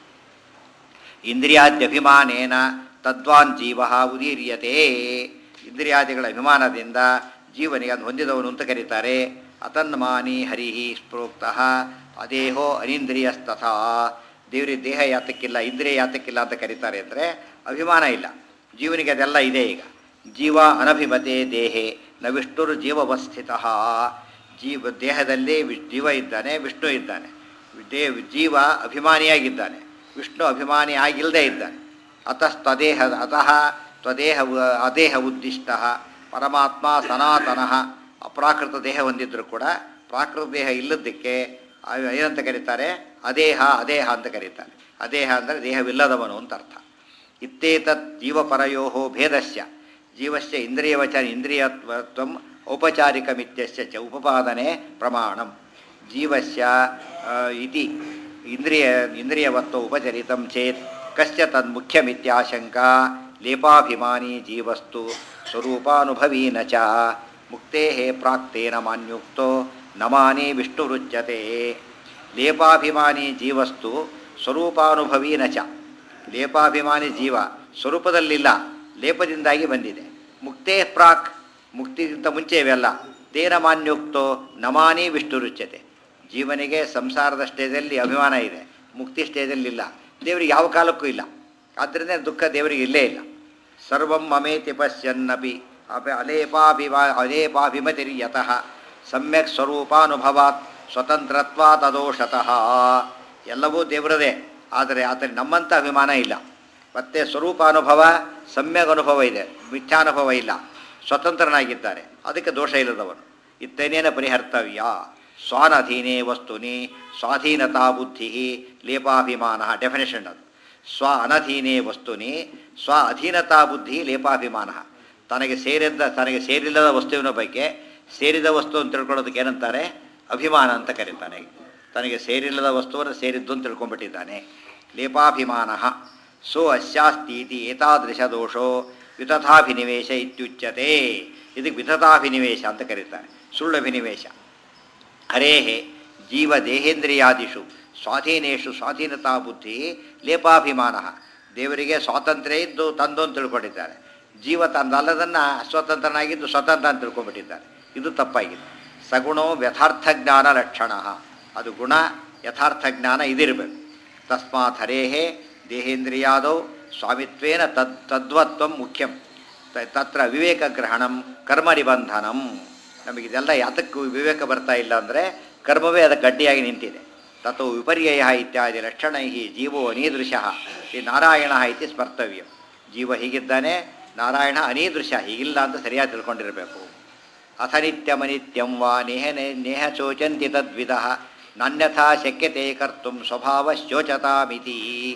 ಇಂದ್ರಿಯಾದ್ಯಭಿಮಾನೇನ ತದ್ವಾನ್ ಜೀವ ಉದೀರ್ಯತೆ ಇಂದ್ರಿಯಾದಿಗಳ ಅಭಿಮಾನದಿಂದ ಜೀವನಿಗೆ ಅದು ಹೊಂದಿದವನು ಅಂತ ಕರೀತಾರೆ ಅತನ್ಮಾನಿ ಹರಿಹಿ ಸ್ಪ್ರೋಕ್ತಃ ಅದೇಹೋ ಅನಿಂದ್ರಿಯಸ್ತಥಾ ದೇವರಿಗೆ ದೇಹ ಯಾತಕ್ಕಿಲ್ಲ ಇಂದ್ರಿಯ ಯಾತಕ್ಕಿಲ್ಲ ಅಂತ ಕರೀತಾರೆ ಅಂದರೆ ಅಭಿಮಾನ ಇಲ್ಲ ಜೀವನಿಗೆ ಅದೆಲ್ಲ ಇದೆ ಈಗ ಜೀವ ಅನಭಿಮತೆ ದೇಹೆ ನ ವಿಷ್ಣುರು ಜೀವವಸ್ಥಿತ ಜೀವ ದೇಹದಲ್ಲಿ ವಿ- ಜೀವ ಇದ್ದಾನೆ ವಿಷ್ಣು ಇದ್ದಾನೆ ದೇ ಜೀವ ಅಭಿಮಾನಿಯಾಗಿದ್ದಾನೆ ವಿಷ್ಣು ಅಭಿಮಾನಿ ಆಗಿಲ್ಲದೆ ಇದ್ದಾನೆ ಅತಸ್ತದೇಹ ಅತಃ ತ್ವದೇಹ ಉ- ಅದೇಹ ಉದ್ದಿಷ್ಟ ಪರಮಾತ್ಮ ಸನಾತನಃ ಅಪ್ರಾಕೃತ ದೇಹ ಹೊಂದಿದ್ರು ಕೂಡ ಪ್ರಾಕೃತ ದೇಹ ಇಲ್ಲದಕ್ಕೆ ಆ ಏನಂತ ಕರೀತಾರೆ ಅದೇಹ ಅದೇಹ ಅಂತ ಕರೀತಾರೆ ಅದೇಹ ಅಂದರೆ ದೇಹವಿಲ್ಲದವನು ಅಂತ ಅರ್ಥ ಇತ್ತೇತತ್ ಜೀವಪರಯೋ ಭೇದಸ್ಯ ಜೀವಸ್ಯ ಇಂದ್ರಿಯವಚನ ಇಂದ್ರಿಯತ್ವ ಔಪಚಾರಿಕಮಿತ್ಯಸ್ಯ ಚ ಉಪಪಾದನೆ ಪ್ರಮಾಣಂ ಜೀವಸ್ಯ ಆ, ಇತಿ ಇಂದ್ರಿಯ ಇಂದ್ರಿಯವತ್ವ ಉಪಚರಿತಂ ಚೇತ್ ಕಸ್ಯ ತನ್ಮುಖ್ಯಮಿತ್ಯಾಶಂಕಾ ಲೇಪಾಭಿಮಾನಿ ಜೀವಸ್ತು ಸ್ವರೂಪಾನುಭವೀ ನ ಚ ಮುಕ್ತೇ ಪ್ರಾಕ್ತೇನ ಮಾನ್ಯುಕ್ತೋ ನಮಾನಿ ವಿಷ್ಣುರುಚ್ಯತೆ ಲೇಪಾಭಿಮಾನಿ ಜೀವಸ್ತು ಸ್ವರೂಪಾನುಭವೀ ನ ಚ ಲೇಪಾಭಿಮಾನಿ ಜೀವ ಸ್ವರೂಪದಲ್ಲಿಲ್ಲ ಲೇಪದಿಂದಾಗಿ ಬಂದಿದೆ ಮುಕ್ತೇ ಪ್ರಾಕ್ ಮುಕ್ತಿಗಿಂತ ಮುಂಚೆ ಇವೆಲ್ಲ ತೇನ ಮಾನ್ಯುಕ್ತೋ ನಮಾನಿ ವಿಷ್ಣುರುಚ್ಯತೆ ಜೀವನಿಗೆ ಸಂಸಾರದ ಸ್ಟೇಜಲ್ಲಿ ಅಭಿಮಾನ ಇದೆ ಮುಕ್ತಿ ಸ್ಟೇಜಲ್ಲಿ ಇಲ್ಲ ದೇವರಿಗೆ ಯಾವ ಕಾಲಕ್ಕೂ ಇಲ್ಲ ಆದ್ದರಿಂದ ದುಃಖ ದೇವರಿಗೆ ಇಲ್ಲೇ ಇಲ್ಲ ಸರ್ವಂ ಮಮೇತಿ ಪಶ್ಯನ್ನಪಿ ಅಪ ಅಲೇಪಾಭಿಮಾ ಅಲೇಪಾಭಿಮತಿರ್ಯತಃ ಸಮ್ಯಕ್ ಸ್ವರೂಪಾನುಭವಾತ್ ಸ್ವತಂತ್ರತ್ವಾ ತದೋಷತಃ ಎಲ್ಲವೂ ದೇವರದೇ ಆದರೆ ಆತನ ನಮ್ಮಂಥ ಅಭಿಮಾನ ಇಲ್ಲ ಮತ್ತೆ ಸ್ವರೂಪಾನುಭವ ಸಮ್ಯಕ್ ಅನುಭವ ಇದೆ ಮಿಥ್ಯಾನುಭವ ಇಲ್ಲ ಸ್ವತಂತ್ರನಾಗಿದ್ದಾರೆ ಅದಕ್ಕೆ ದೋಷ ಇಲ್ಲದವನು ಇತ್ತನೇನ ಪರಿಹರ್ತವ್ಯ ಸ್ವಾನಧೀನೇ ವಸ್ತುನಿ ಸ್ವಾಧೀನತಾ ಬುದ್ಧಿ ಲೇಪಾಭಿಮಾನ ಡೆಫಿನೇಷನ್ ಅದು ಸ್ವ ಅನಧೀನೇ ವಸ್ತುನಿ ಸ್ವ ಅಧೀನತಾ ಬುದ್ಧಿ ಲೇಪಾಭಿಮಾನ ತನಗೆ ಸೇರಿದ ತನಗೆ ಸೇರಿಲ್ಲದ ವಸ್ತುವಿನ ಬಗ್ಗೆ ಸೇರಿದ ವಸ್ತು ಅಂತ ತಿಳ್ಕೊಳ್ಳೋದಕ್ಕೆ ಏನಂತಾರೆ ಅಭಿಮಾನ ಅಂತ ಕರೀತಾನೆ ತನಗೆ ಸೇರಿಲ್ಲದ ವಸ್ತುವನ್ನು ಸೇರಿದ್ದು ಅಂತ ತಿಳ್ಕೊಂಡ್ಬಿಟ್ಟಿದ್ದಾನೆ ಲೇಪಾಭಿಮಾನ ಸೋ ಅಸ್ಯಾಸ್ತೀತಿ ಏತಾದೃಶ ದೋಷೋ ವಿತಥಾಭಿನಿವೇಶ ಇತ್ಯುಚ್ಯತೆ ಇದಕ್ಕೆ ವಿತಥಾಭಿನಿವೇಶ ಅಂತ ಕರೀತಾರೆ ಸುಳ್ಳಭಿನಿವೇಶ ಹರೇಹೇ ಜೀವದೇಹೇಂದ್ರಿಯಾದಿಷು ಸ್ವಾಧೀನೇಶು ಸ್ವಾಧೀನತಾ ಬುದ್ಧಿ ಲೇಪಾಭಿಮಾನ ದೇವರಿಗೆ ಸ್ವಾತಂತ್ರ್ಯ ಇದ್ದು ತಂದು ಅಂತ ತಿಳ್ಕೊಂಡಿದ್ದಾರೆ ಜೀವ ತನ್ನಲ್ಲದನ್ನು ಸ್ವತಂತ್ರನಾಗಿದ್ದು ಸ್ವತಂತ್ರ ಅಂತ ತಿಳ್ಕೊಂಡ್ಬಿಟ್ಟಿದ್ದಾರೆ ಇದು ತಪ್ಪಾಗಿದೆ ಸಗುಣೋ ಯಥಾರ್ಥ ಜ್ಞಾನ ಲಕ್ಷಣ ಅದು ಗುಣ ಯಥಾರ್ಥ ಜ್ಞಾನ ಇದಿರಬೇಕು ತಸ್ಮಾತ್ ಹರೇಹೇ ದೇಹೇಂದ್ರಿಯಾದೌ ಸ್ವಾಮಿತ್ವೇನ ತದ್ ತದ್ವತ್ವ ಮುಖ್ಯಂ ತ- ತತ್ರ ವಿವೇಕಗ್ರಹಣಂ ಕರ್ಮ ನಿಬಂಧನಂ ನಮಗಿದೆಲ್ಲ ಯಾತಕ್ಕೂ ವಿವೇಕ ಬರ್ತಾ ಇಲ್ಲ ಅಂದರೆ ಕರ್ಮವೇ ಅದಕ್ಕೆ ಗಟ್ಟಿಯಾಗಿ ನಿಂತಿದೆ ತಥೋ ವಿಪರ್ಯಯ ಇತ್ಯಾದಿ ಲಕ್ಷಣೈ ಜೀವೋ ಅನೀದೃಶ ಈ ನಾರಾಯಣ ಇತಿ ಸ್ಮರ್ತವ್ಯ ಜೀವ ಹೀಗಿದ್ದಾನೆ ನಾರಾಯಣ ಅನೀದೃಶ ಹೀಗಿಲ್ಲ ಅಂತ ಸರಿಯಾಗಿ ತಿಳ್ಕೊಂಡಿರಬೇಕು ಅಥ ನಿತ್ಯಮನಿತ್ಯಂ ವಾ ನೇಹ ನೇಹ ಶೋಚಂತಿ ತದ್ವಿಧ ನಾನ್ಯಥಾ ಶಕ್ಯತೆ ಕರ್ತು ಸ್ವಭಾವ ಶೋಚತಾಮಿತಿ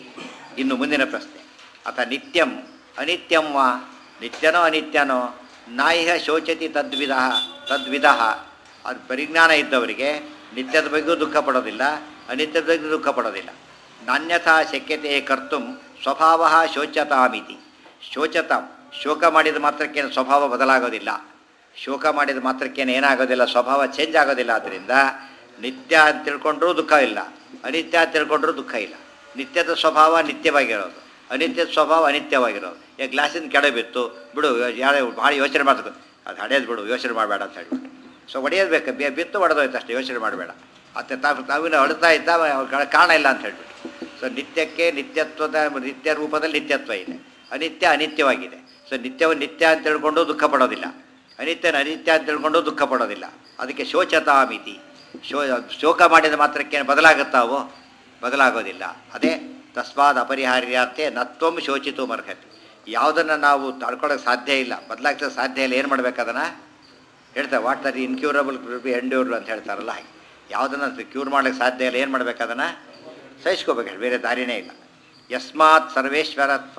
ಇನ್ನು ಮುಂದಿನ ಪ್ರಶ್ನೆ ಅಥ ನಿತ್ಯಂ ಅನಿತ್ಯಂ ವಾ ನಿತ್ಯನೋ ಅನಿತ್ಯನೋ ನಾಯಿಹ ಶೋಚತಿ ತದ್ವಿಧ ತದ್ವಿಧ ಅದು ಪರಿಜ್ಞಾನ ಇದ್ದವರಿಗೆ ನಿತ್ಯದ ಬಗ್ಗೆಯೂ ದುಃಖ ಪಡೋದಿಲ್ಲ ಅನಿತ್ಯದ ಬಗ್ಗೆ ದುಃಖ ಪಡೋದಿಲ್ಲ ನಾನ್ಯಥಾ ಶಕ್ಯತೆ ಕರ್ತು ಸ್ವಭಾವ ಶೋಚತಾಮಿತಿ ಶೋಚತಾಂ ಶೋಕ ಮಾಡಿದ ಮಾತ್ರಕ್ಕೇನು ಸ್ವಭಾವ ಬದಲಾಗೋದಿಲ್ಲ ಶೋಕ ಮಾಡಿದ ಮಾತ್ರಕ್ಕೇನು ಏನಾಗೋದಿಲ್ಲ ಸ್ವಭಾವ ಚೇಂಜ್ ಆಗೋದಿಲ್ಲ ಆದ್ದರಿಂದ ನಿತ್ಯ ಅಂತ ತಿಳ್ಕೊಂಡ್ರೂ ದುಃಖ ಇಲ್ಲ ಅನಿತ್ಯ ಅಂತ ತಿಳ್ಕೊಂಡ್ರೂ ದುಃಖ ಇಲ್ಲ ನಿತ್ಯದ ಸ್ವಭಾವ ನಿತ್ಯವಾಗಿರೋದು ಅನಿತ್ಯದ ಸ್ವಭಾವ ಅನಿತ್ಯವಾಗಿರೋದು ಈಗ ಗ್ಲಾಸಿಂದ ಕೆಳ ಬಿತ್ತು ಬಿಡು ಯಾರೇ ಭಾಳ ಯೋಚನೆ ಮಾಡ್ತದೆ ಅದು ಹಡೆಯೋದು ಬಿಡು ಯೋಚನೆ ಮಾಡಬೇಡ ಅಂತ ಹೇಳ್ಬಿಟ್ಟು ಸೊ ಹೊಡೆಯೋದು ಬೇಕು ಬೇ ಬಿತ್ತು ಹೊಡೆದೋಯ್ತು ಅಷ್ಟೇ ಯೋಚನೆ ಮಾಡಬೇಡ ಅತ್ತೆ ತಾವು ತಾವಿನ ಅಳ್ತಾ ಇದ್ದ ಅವ್ರ ಕಾರಣ ಇಲ್ಲ ಅಂತ ಹೇಳ್ಬಿಟ್ಟು ಸೊ ನಿತ್ಯಕ್ಕೆ ನಿತ್ಯತ್ವದ ನಿತ್ಯ ರೂಪದಲ್ಲಿ ನಿತ್ಯತ್ವ ಇದೆ ಅನಿತ್ಯ ಅನಿತ್ಯವಾಗಿದೆ ಸೊ ನಿತ್ಯವನ್ನು ನಿತ್ಯ ಅಂತ ತಿಳ್ಕೊಂಡು ದುಃಖ ಪಡೋದಿಲ್ಲ ಅನಿತ್ಯನ ಅನಿತ್ಯ ಅಂತ ತಿಳ್ಕೊಂಡು ದುಃಖ ಪಡೋದಿಲ್ಲ ಅದಕ್ಕೆ ಶೋಚತಾಮಿತಿ ಶೋ ಶೋಕ ಮಾಡಿದ ಮಾತ್ರಕ್ಕೆ ಬದಲಾಗುತ್ತಾವೋ ಬದಲಾಗೋದಿಲ್ಲ ಅದೇ ತಸ್ಮಾದ್ ಅಪರಿಹಾರ್ಯಾರ್ಥೆ ನತ್ವಂ ಶೋಚಿತು ಮರ್ಹತಿ ಯಾವುದನ್ನು ನಾವು ತಡ್ಕೊಳ್ಳೋಕೆ ಸಾಧ್ಯ ಇಲ್ಲ ಬದಲಾಗ್ಸೋಕೆ ಸಾಧ್ಯ ಇಲ್ಲ ಏನು ಮಾಡ್ಬೇಕು ಅದನ್ನು ಹೇಳ್ತಾರೆ what are incurable be endured ಅಂತ ಹೇಳ್ತಾರಲ್ಲ ಹಾಗೆ ಯಾವುದನ್ನು ಕ್ಯೂರ್ ಮಾಡ್ಲಿಕ್ಕೆ ಸಾಧ್ಯ ಇಲ್ಲ ಏನು ಮಾಡ್ಬೇಕು ಅದನ್ನು ಸಹಿಸ್ಕೋಬೇಕು ಹೇಳಿ ಬೇರೆ ದಾರಿನೇ ಇಲ್ಲ ಯಸ್ಮಾತ್ ಸರ್ವೇಶ್ವರತ್ವ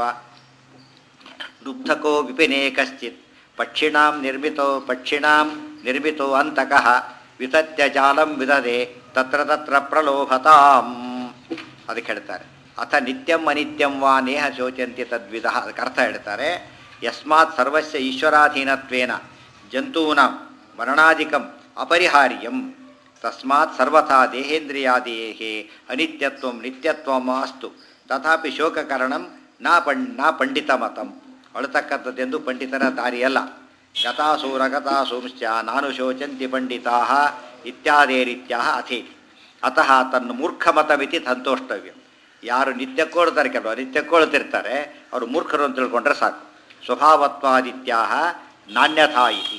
ದುಗ್ಧಕೋ ವಿಪಿನೇ ಕಶ್ಚಿತ್ ಪಕ್ಷಿಣಾಂ ನಿರ್ಮಿತೋ ಪಕ್ಷಿಣಾಂ ನಿರ್ಮಿತೋ ಅಂತಕಃ ವಿತತ್ಯ ಜಾಲಂ ವಿದದೆ ತತ್ರ ತತ್ರ ಪ್ರಲೋಭತಾಂ ಅದಕ್ಕೆ ಹೇಳ್ತಾರೆ ಅಥ ನಿತ್ಯಂ ಅನಿತ್ಯಂ ವಾ ನೇಹ ಶೋಚಂತಿ ತದ್ವಿಧ ಅದಕ್ಕೆ ಅರ್ಥ ಹೇಳ್ತಾರೆ ಯಸ್ಮಾತ್ ಸರ್ವಸ್ಯ ಈಶ್ವರಾಧೀನತ್ವೇನ ಜಂತೂನಾಂ ಮರಣಾಧಿಕಂ ಅಪರಿಹಾರ್ಯಂ ತಸ್ಮಾತ್ ಸರ್ವಥಾ ದೇಹೇಂದ್ರಿಯಾದೇಹೇ ಅನಿತ್ಯತ್ವಂ ನಿತ್ಯತ್ವಂ ಅಸ್ತು ತಥಾಪಿ ಶೋಕಕರಣಂ ನಾ ಪಂ ನಾ ಪಂಡಿತ ಮತಂ ಅಳತಕ್ಕಂಥದ್ದೆಂದು ಪಂಡಿತರ ದಾರಿಯಲ್ಲ ಗತಾಸೂರ ಗತಾಸೂಂಶ್ಚ ನಾನು ಶೋಚಂತಿ ಪಂಡಿತಾ ಇತ್ಯಾದೇ ರೀತ್ಯ ಅಥೇತಿ ಅತಃ ತನ್ನ ಮೂರ್ಖಮತಮಿತಿ ಸಂತೋಷ್ಟವ್ಯ ಯಾರು ನಿತ್ಯಕ್ಕೋಳ್ತಾರೆ ಕೆಲವು ಅನಿತ್ಯಕ್ಕೊಳ್ತಿರ್ತಾರೆ ಅವರು ಮೂರ್ಖರು ಅಂತ ತಿಳ್ಕೊಂಡ್ರೆ ಸಾಕು ಸ್ವಭಾವತ್ವಾದಿತ್ಯಾ ನಾಣ್ಯಥಾ ಇತಿ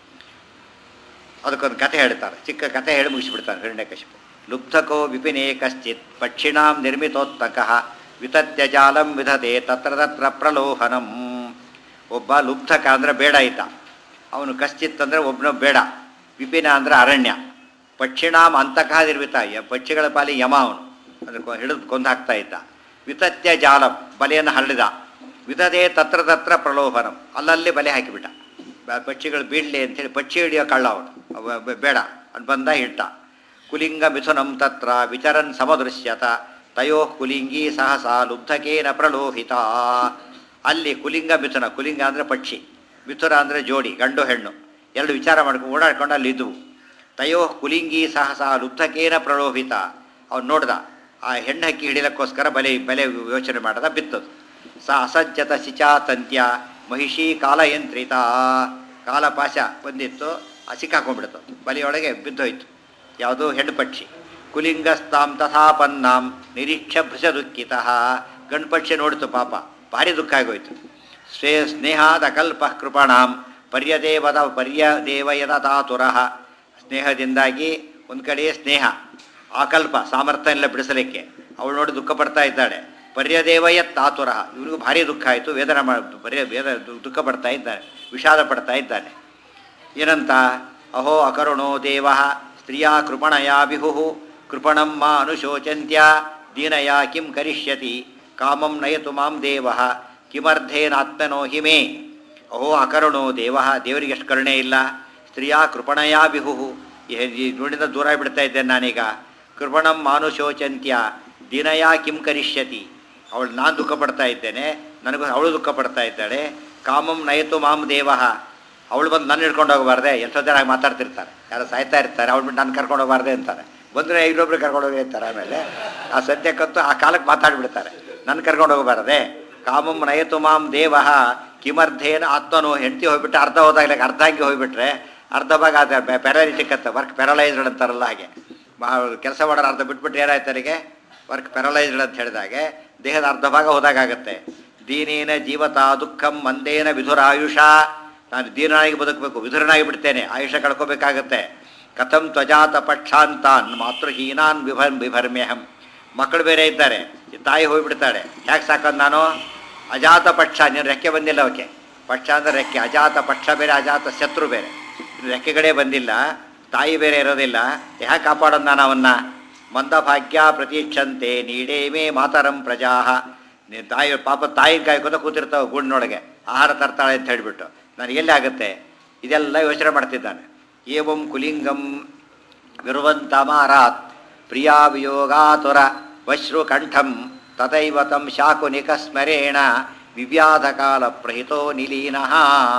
ಅದಕ್ಕೊಂದು ಕಥೆ ಹೇಳ್ತಾರೆ ಚಿಕ್ಕ ಕಥೆ ಹೇಳಿ ಮುಗಿಸಿಬಿಡ್ತಾರೆ ಹಿರಣ್ಯಕಶಿಪು ಲುಬ್ಧಕೋ ವಿಪಿನೇ ಕಶ್ಚಿತ್ ಪಕ್ಷಿಣಾಂ ನಿರ್ಮಿತೋತ್ತಕಃ ವಿತತ್ಯ ಜಾಲಂ ವಿಧತೆ ತತ್ರ ತತ್ರ ಪ್ರಲೋಹನಂ ಒಬ್ಬ ಲುಬ್ಧಕ ಅಂದರೆ ಬೇಡ ಇದ್ದ ಅವನು ಕಶ್ಚಿತ್ ಅಂದರೆ ಒಬ್ಬನ ಬೇಡ ವಿಪಿನ ಅಂದರೆ ಅರಣ್ಯ ಪಕ್ಷಿಣಾಂ ಅಂತಕಃ ನಿರ್ಮಿತ ಯ- ಪಕ್ಷಿಗಳ ಪಾಲಿ ಯಮ ಅವನು ಅದಕ್ಕೆ ಹಿಡಿದು ಕೊಂದು ಹಾಕ್ತಾ ಇದ್ದ ವಿತತ್ಯ ಜಾಲಂ ಬಲೆಯನ್ನು ಹರಡಿದ ವಿಧದೆ ತತ್ರ ತತ್ರ ಪ್ರಲೋಭನಂ ಅಲ್ಲಲ್ಲಿ ಬಲೆ ಹಾಕಿಬಿಟ್ಟ ಬ- ಪಕ್ಷಿಗಳು ಬೀಳಲಿ ಅಂತೇಳಿ ಪಕ್ಷಿ ಹಿಡಿಯೋ ಕಳ್ಳ ಅವನು ಅವ ಬ- ಬೇಡ ಅವ್ನು ಬಂದ ಇಟ್ಟ ಕುಲಿಂಗ ಮಿಥುನಂ ತತ್ರ ವಿಚರನ್ ಸಮದೃಶ್ಯತ ತಯೋ ಕುಲಿಂಗಿ ಸಹಸ ಲುಬ್ಧಕೇನ ಪ್ರಲೋಹಿತ ಅಲ್ಲಿ ಕುಲಿಂಗ ಮಿಥುನ ಕುಲಿಂಗ ಅಂದರೆ ಪಕ್ಷಿ ಮಿಥುನ ಅಂದರೆ ಜೋಡಿ ಗಂಡು ಹೆಣ್ಣು ಎರಡು ವಿಚಾರ ಮಾಡ್ಕೊಂಡು ಓಡಾಡ್ಕೊಂಡು ಅಲ್ಲಿ ಇದ್ವು ತಯೋ ಕುಲಿಂಗಿ ಸಹಸ ಲುಬ್ಧಕೇನ ಪ್ರಲೋಹಿತ ಅವ್ನು ನೋಡ್ದ ಆ ಹೆಣ್ಣು ಹಕ್ಕಿ ಹಿಡಿಲಕ್ಕೋಸ್ಕರ ಬಲೆ ಬಲೆ ಯೋಚನೆ ಮಾಡದ ಬಿತ್ತದು ಸ ಅಸಜ್ಜತ ಸಿಚಾತಂತ್ಯ ಮಹಿಷಿ ಕಾಲಯಂತ್ರಿತ ಕಾಲಪಾಶ ಬಂದಿತ್ತು ಆ ಸಿಕ್ಕಾಕೊಂಡ್ಬಿಡ್ತು ಬಲಿಯೊಳಗೆ ಬಿದ್ದೋಯ್ತು ಯಾವುದೋ ಹೆಣ್ಣು ಪಕ್ಷಿ ಕುಲಿಂಗಸ್ತಾಂ ತಥಾಪನ್ನಾಂ ನಿರೀಕ್ಷ ಭೃಷ ದುಃಖಿತ ಗಂಡು ಪಕ್ಷಿ ನೋಡಿತು ಪಾಪ ಭಾರಿ ದುಃಖ ಆಗೋಯ್ತು ಸ್ವೇ ಸ್ನೇಹಾದ ಕಲ್ಪ ಕೃಪಣಾಂ ಪರ್ಯದೇವದ ಪರ್ಯದೇವಯದ ತಾತುರಃ ಸ್ನೇಹದಿಂದಾಗಿ ಒಂದು ಕಡೆ ಸ್ನೇಹ ಆಕಲ್ಪ ಸಾಮರ್ಥ್ಯ ಎಲ್ಲ ಬಿಡಿಸಲಿಕ್ಕೆ ಅವಳು ನೋಡಿ ದುಃಖ ಪಡ್ತಾ ಇದ್ದಾಳೆ ಪರ್ಯದೇವಯ ತಾತುರ ಇವನಿಗೂ ಭಾರಿ ದುಃಖ ಆಯಿತು ವೇದನ ಮಾ ಪರ್ಯ ವೇದ ದುಃಖ ಪಡ್ತಾ ಇದ್ದಾನೆ ವಿಷಾದ ಪಡ್ತಾ ಇದ್ದಾನೆ ಏನಂತ ಅಹೋ ಅಕರುಣೋ ದೇವ ಸ್ತ್ರೀಯ ಕೃಪಣಯ ವಿಹು ಕೃಪಣಂ ಮಾ ಅನುಶೋಚಂತ್ಯ ದೀನಯ ಕಿಂ ಕರಿಷ್ಯತಿ ಕಾಮಂ ನಯತು ಮಾಂ ದೇವ ಕಿಮರ್ಥೇನಾತ್ಮನೋ ಹಿಮೇ ಅಹೋ ಅಕರುಣೋ ದೇವ ದೇವರಿಗೆ ಎಷ್ಟು ಕರುಣೆ ಇಲ್ಲ ಸ್ತ್ರೀಯ ಕೃಪಣಯ ವಿಹು ಈ ನೋಡಿಂದ ದೂರ ಬಿಡ್ತಾ ಇದ್ದೇನೆ ನಾನೀಗ ಕೃಪಣಂ ಮಾನುಶೋಚಂತ್ಯ ದಿನಯ ಕಿಂ ಕರಿಷ್ಯತಿ ಅವಳು ನಾನು ದುಃಖ ಪಡ್ತಾ ಇದ್ದೇನೆ ನನಗೂ ಅವಳು ದುಃಖ ಪಡ್ತಾ ಇದ್ದಾಳೆ ಕಾಮಂ ನಯತು ಮಾಂ ದೇವ ಅವಳು ಬಂದು ನನ್ನ ಹಿಡ್ಕೊಂಡು ಹೋಗಬಾರ್ದೆ ಎಷ್ಟೋ ಜನ ಹಾಗೆ ಮಾತಾಡ್ತಿರ್ತಾರೆ ಯಾರು ಸಾಯ್ತಾ ಇರ್ತಾರೆ ಅವಳು ಬಿಟ್ಟು ನಾನು ಕರ್ಕೊಂಡು ಹೋಗಬಾರ್ದೆ ಅಂತಾರೆ ಬಂದರೆ ಇನ್ನೊಬ್ರು ಕರ್ಕೊಂಡು ಹೋಗಿ ಅಂತಾರೆ ಆಮೇಲೆ ಆ ಸದ್ಯಕ್ಕಂತೂ ಆ ಕಾಲಕ್ಕೆ ಮಾತಾಡ್ಬಿಡ್ತಾರೆ ನನ್ನ ಕರ್ಕೊಂಡು ಹೋಗಬಾರದೆ ಕಾಮಂ ನಯತು ಮಾಂ ದೇವ ಕಿಮರ್ಧೇನ ಆತ್ಮನು ಹೆಂಡತಿ ಹೋಗ್ಬಿಟ್ಟು ಅರ್ಧ ಹೋದಾಗಲೇ ಅರ್ಧ ಹಂಗೆ ಹೋಗ್ಬಿಟ್ರೆ ಅರ್ಧ ಭಾಗ ಅದ ಪ್ಯಾರಾಲಿಟಿಕ್ ಅಂತ ವರ್ಕ್ ಪ್ಯಾರಲೈಸ್ಡ್ ಅಂತಾರಲ್ಲ ಹಾಗೆ ಕೆಲಸ ಮಾಡೋರು ಅರ್ಧ ಬಿಟ್ಬಿಟ್ಟು ಏನಾಯ್ತು ಅವರಿಗೆ ವರ್ಕ್ ಪ್ಯಾರಲೈಸ್ಡ್ ಅಂತ ಹೇಳಿದಾಗೆ ದೇಹದ ಅರ್ಧ ಭಾಗ ಹೋದಾಗತ್ತೆ ದೀನೇನ ಜೀವತ ದುಃಖಂ ಮಂದೇನ ವಿಧುರಾಯುಷ ನಾನು ದೀನನಾಗಿ ಬದುಕಬೇಕು ವಿಧುರನಾಗಿ ಬಿಡ್ತೇನೆ ಆಯುಷ ಕಳ್ಕೋಬೇಕಾಗತ್ತೆ ಕಥಂ ತ್ವಜಾತ ಪಕ್ಷಾಂತಾನ್ ಮಾತೃಹೀನಾನ್ ವಿಭರ್ ವಿಭರ್ಮ್ಯಹಂ ಮಕ್ಕಳು ಬೇರೆ ಇದ್ದಾರೆ ಈ ತಾಯಿ ಹೋಗ್ಬಿಡ್ತಾಳೆ ಯಾಕೆ ಸಾಕೋದು ನಾನು ಅಜಾತ ಪಕ್ಷ ನೀನು ರೆಕ್ಕೆ ಬಂದಿಲ್ಲ ಅವಕ್ಕೆ ಪಕ್ಷ ಅಂದರೆ ರೆಕ್ಕೆ ಅಜಾತ ಪಕ್ಷ ಬೇರೆ ಅಜಾತ ಶತ್ರು ಬೇರೆ ಇನ್ನು ರೆಕ್ಕೆಗಳೇ ಬಂದಿಲ್ಲ ತಾಯಿ ಬೇರೆ ಇರೋದಿಲ್ಲ ಯಾಕೆ ಕಾಪಾಡೋದು ನಾನು ಅವನ್ನ ಮಂದಭಾಗ್ಯ ಪ್ರತೀಕ್ಷಂತೆ ನೀಡೇ ಮೇ ಮಾತರಂ ಪ್ರಜಾ ನೀನು ತಾಯಿ ಪಾಪ ತಾಯಿ ಕಾಯ್ಕೋತ ಕೂತಿರ್ತಾವೆ ಗೂಡಿನೊಳಗೆ ಆಹಾರ ತರ್ತಾಳೆ ಅಂತ ಹೇಳಿಬಿಟ್ಟು ನನಗೆ ಎಲ್ಲಿ ಆಗುತ್ತೆ ಇದೆಲ್ಲ ಯೋಚನೆ ಮಾಡ್ತಿದ್ದಾನೆ ಏವಂ ಕುಲಿಂಗಂ ವಿರುವಂತಮಾರಾತ್ ಪ್ರಿಯಾ ವಿಯೋಗಾತುರ ವಶ್ರು ಕಂಠಂ ತಥೈವ ತಂ ಶಾಕುನಿಕ ಸ್ಮರೇಣ ವಿವ್ಯಾಧ ಕಾಲ ಪ್ರಹಿತೋ ನಿಲೀನಃ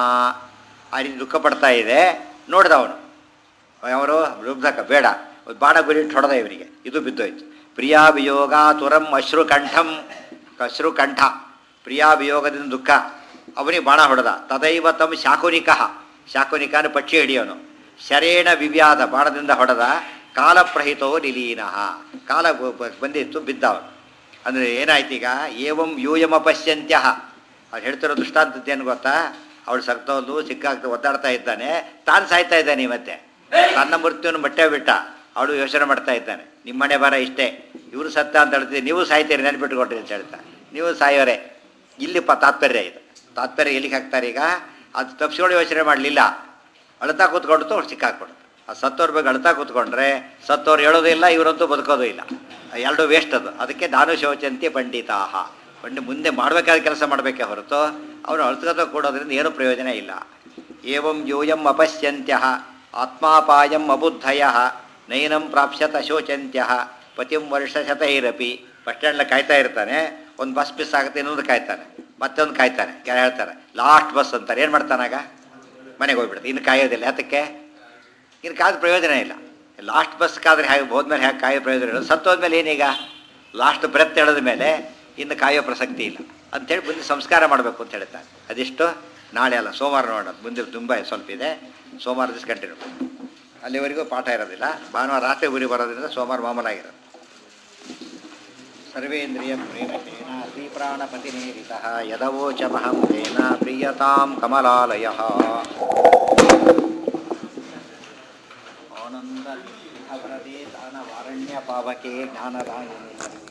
ಆ ರೀತಿ ದುಃಖ ಪಡ್ತಾ ಇದೆ ನೋಡ್ದ ಅವನು ಅವರು ರುಬ್ಧಕ ಬೇಡ ಒಂದು ಬಾಣ ಗುರಿ ಇಟ್ಟು ಹೊಡೆದ ಇವನಿಗೆ ಇದು ಬಿದ್ದೋಯ್ತು ಪ್ರಿಯಾ ವಿಯೋಗ ತುರಂ ಅಶ್ರು ಕಂಠಂ ಅಶ್ರು ಕಂಠ ಪ್ರಿಯಾ ವಿಯೋಗದಿಂದ ದುಃಖ ಅವನಿಗೆ ಬಾಣ ಹೊಡೆದ ತದೈವ ತಮ್ ಶಾಕುನಿಕ ಶಾಕುನಿಕನ ಪಕ್ಷಿ ಹಿಡಿಯೋನು ಶರೇಣ ವಿವ್ಯಾಧ ಬಾಣದಿಂದ ಹೊಡೆದ ಕಾಲಪ್ರಹಿತೋ ನಿಲೀನಃ ಕಾಲ ಬ- ಬ- ಬಂದಿತ್ತು ಬಿದ್ದ ಅವನು ಅಂದರೆ ಏನಾಯ್ತು ಈಗ ಏವಂ ಯೂಯಮ ಪಶ್ಯಂತ್ಯ ಅವ್ರು ಹೇಳ್ತಿರೋ ದೃಷ್ಟಾಂತದ್ದೇನು ಗೊತ್ತಾ ಅವಳು ಸಕ್ತವನು ಸಿಕ್ಕಾಗ್ತಾ ಒದ್ದಾಡ್ತಾ ಇದ್ದಾನೆ ತಾನು ಸಾಯ್ತಾ ಇದ್ದಾನೆ ಮತ್ತೆ ತನ್ನ ಮೃತ್ಯುವನ್ನು ಬಟ್ಟೆ ಬಿಟ್ಟ ಅವಳು ಯೋಚನೆ ಮಾಡ್ತಾ ಇದ್ದಾನೆ ನಿಮ್ಮನೆ ಬರ ಇಷ್ಟೇ ಇವರು ಸತ್ತ ಅಂತ ಹೇಳ್ತೀವಿ ನೀವು ಸಾಯ್ತೀರಿ ನೆನ್ಪಿಟ್ಕೊಟ್ರಿ ಅಂತ ಹೇಳ್ತಾ ನೀವು ಸಾಯೋರೆ ಇಲ್ಲಿ ಪ ತಾತ್ಪರ್ಯ ಇದು ತಾತ್ಪರ್ಯ ಎಲ್ಲಿಗೆ ಹಾಕ್ತಾರೆ ಈಗ ಅದು ತಪ್ಪಿಸ್ಕೊಂಡು ಯೋಚನೆ ಮಾಡಲಿಲ್ಲ ಅಳ್ತಾ ಕೂತ್ಕೊಂಡು ಅವ್ರು ಸಿಕ್ಕಾಕ್ಬಿಡ್ತು ಆ ಸತ್ತೋರ್ ಬಗ್ಗೆ ಅಳ್ತಾ ಕೂತ್ಕೊಂಡ್ರೆ ಸತ್ತೋರು ಹೇಳೋದು ಇಲ್ಲ ಇವರಂತೂ ಬದುಕೋದು ಇಲ್ಲ ಎರಡು ವೇಸ್ಟ್ ಅದು ಅದಕ್ಕೆ ನಾನು ಶೋಚಂತಿ ಪಂಡಿತಾಹ ಪಂಡಿ ಮುಂದೆ ಮಾಡಬೇಕಾದ ಕೆಲಸ ಮಾಡಬೇಕೇ ಹೊರತು ಅವರು ಅಳ್ತದ ಕೊಡೋದ್ರಿಂದ ಏನೂ ಪ್ರಯೋಜನ ಇಲ್ಲ ಏವಂ ಯೂಯಂ ಅಪಶ್ಯಂತ್ಯ ಆತ್ಮಾಪಾಯಂ ಅಬುದ್ಧಯ ನೈನಂ ಪ್ರಾಪ್ಸ್ಯತ ಶೋಚಂತ್ಯ ಪತಿಂ ವರ್ಷಶತೈರಪಿ ಬಸ್ ಸ್ಟ್ಯಾಂಡ್ಲ ಕಾಯ್ತಾ ಇರ್ತಾನೆ ಒಂದು ಬಸ್ ಮಿಸ್ ಆಗುತ್ತೆ ಇನ್ನೊಂದು ಕಾಯ್ತಾನೆ ಮತ್ತೊಂದು ಕಾಯ್ತಾನೆ ಕೆಲ ಹೇಳ್ತಾರೆ ಲಾಸ್ಟ್ ಬಸ್ ಅಂತಾರೆ ಏನು ಮಾಡ್ತಾನಾಗ ಮನೆಗೆ ಹೋಗ್ಬಿಡುತ್ತೆ ಇನ್ನು ಕಾಯೋದಿಲ್ಲ ಯಾತಕ್ಕೆ ಇನ್ನು ಕಾದ ಪ್ರಯೋಜನ ಇಲ್ಲ ಲಾಸ್ಟ್ ಬಸ್ ಕಾದ್ರೆ ಹೇಗೆ ಹೋದ್ಮೇಲೆ ಹೇಗೆ ಕಾಯೋ ಪ್ರಯೋಜನ ಇಲ್ಲ ಸತ್ತೋದ್ಮೇಲೆ ಏನೀಗ ಲಾಸ್ಟ್ ಬ್ರೆತ್ ಎಳೆದ ಮೇಲೆ ಇನ್ನು ಕಾಯೋ ಪ್ರಸಕ್ತಿ ಇಲ್ಲ ಅಂಥೇಳಿ ಮುಂದೆ ಸಂಸ್ಕಾರ ಮಾಡಬೇಕು ಅಂತ ಹೇಳ್ತಾರೆ ಅದಿಷ್ಟು ನಾಳೆ ಅಲ್ಲ ಸೋಮವಾರ ನೋಡೋಣ ಮುಂದೆ ತುಂಬ ಸ್ವಲ್ಪ ಇದೆ ಸೋಮವಾರ ದಿವಸ ಕಂಟಿನ್ಯೂ ಅಲ್ಲಿವರೆಗೂ ಪಾಠ ಇರೋದಿಲ್ಲ ಭಾನುವಾರ ರಾತ್ರಿ ಊರಿಗೆ ಬರೋದ್ರಿಂದ ಸೋಮವಾರ ಮಾಮೂಲಾಗಿರೋದು ಸರ್ವೇಂದ್ರಿಯ ಪ್ರೇಮಕೇನ ಶ್ರೀಪ್ರಾಣಪತಿನೇರಿತಃ ಯದವೋಚಮಹಂ ತೇನ ಪ್ರಿಯತಾಂ ಕಮಲಾಲಯ ಆನಂದ ವರದೇ ದಾನವಾರಣ್ಯ ಪಾವಕೆ ಜ್ಞಾನದಾಯಿನಿ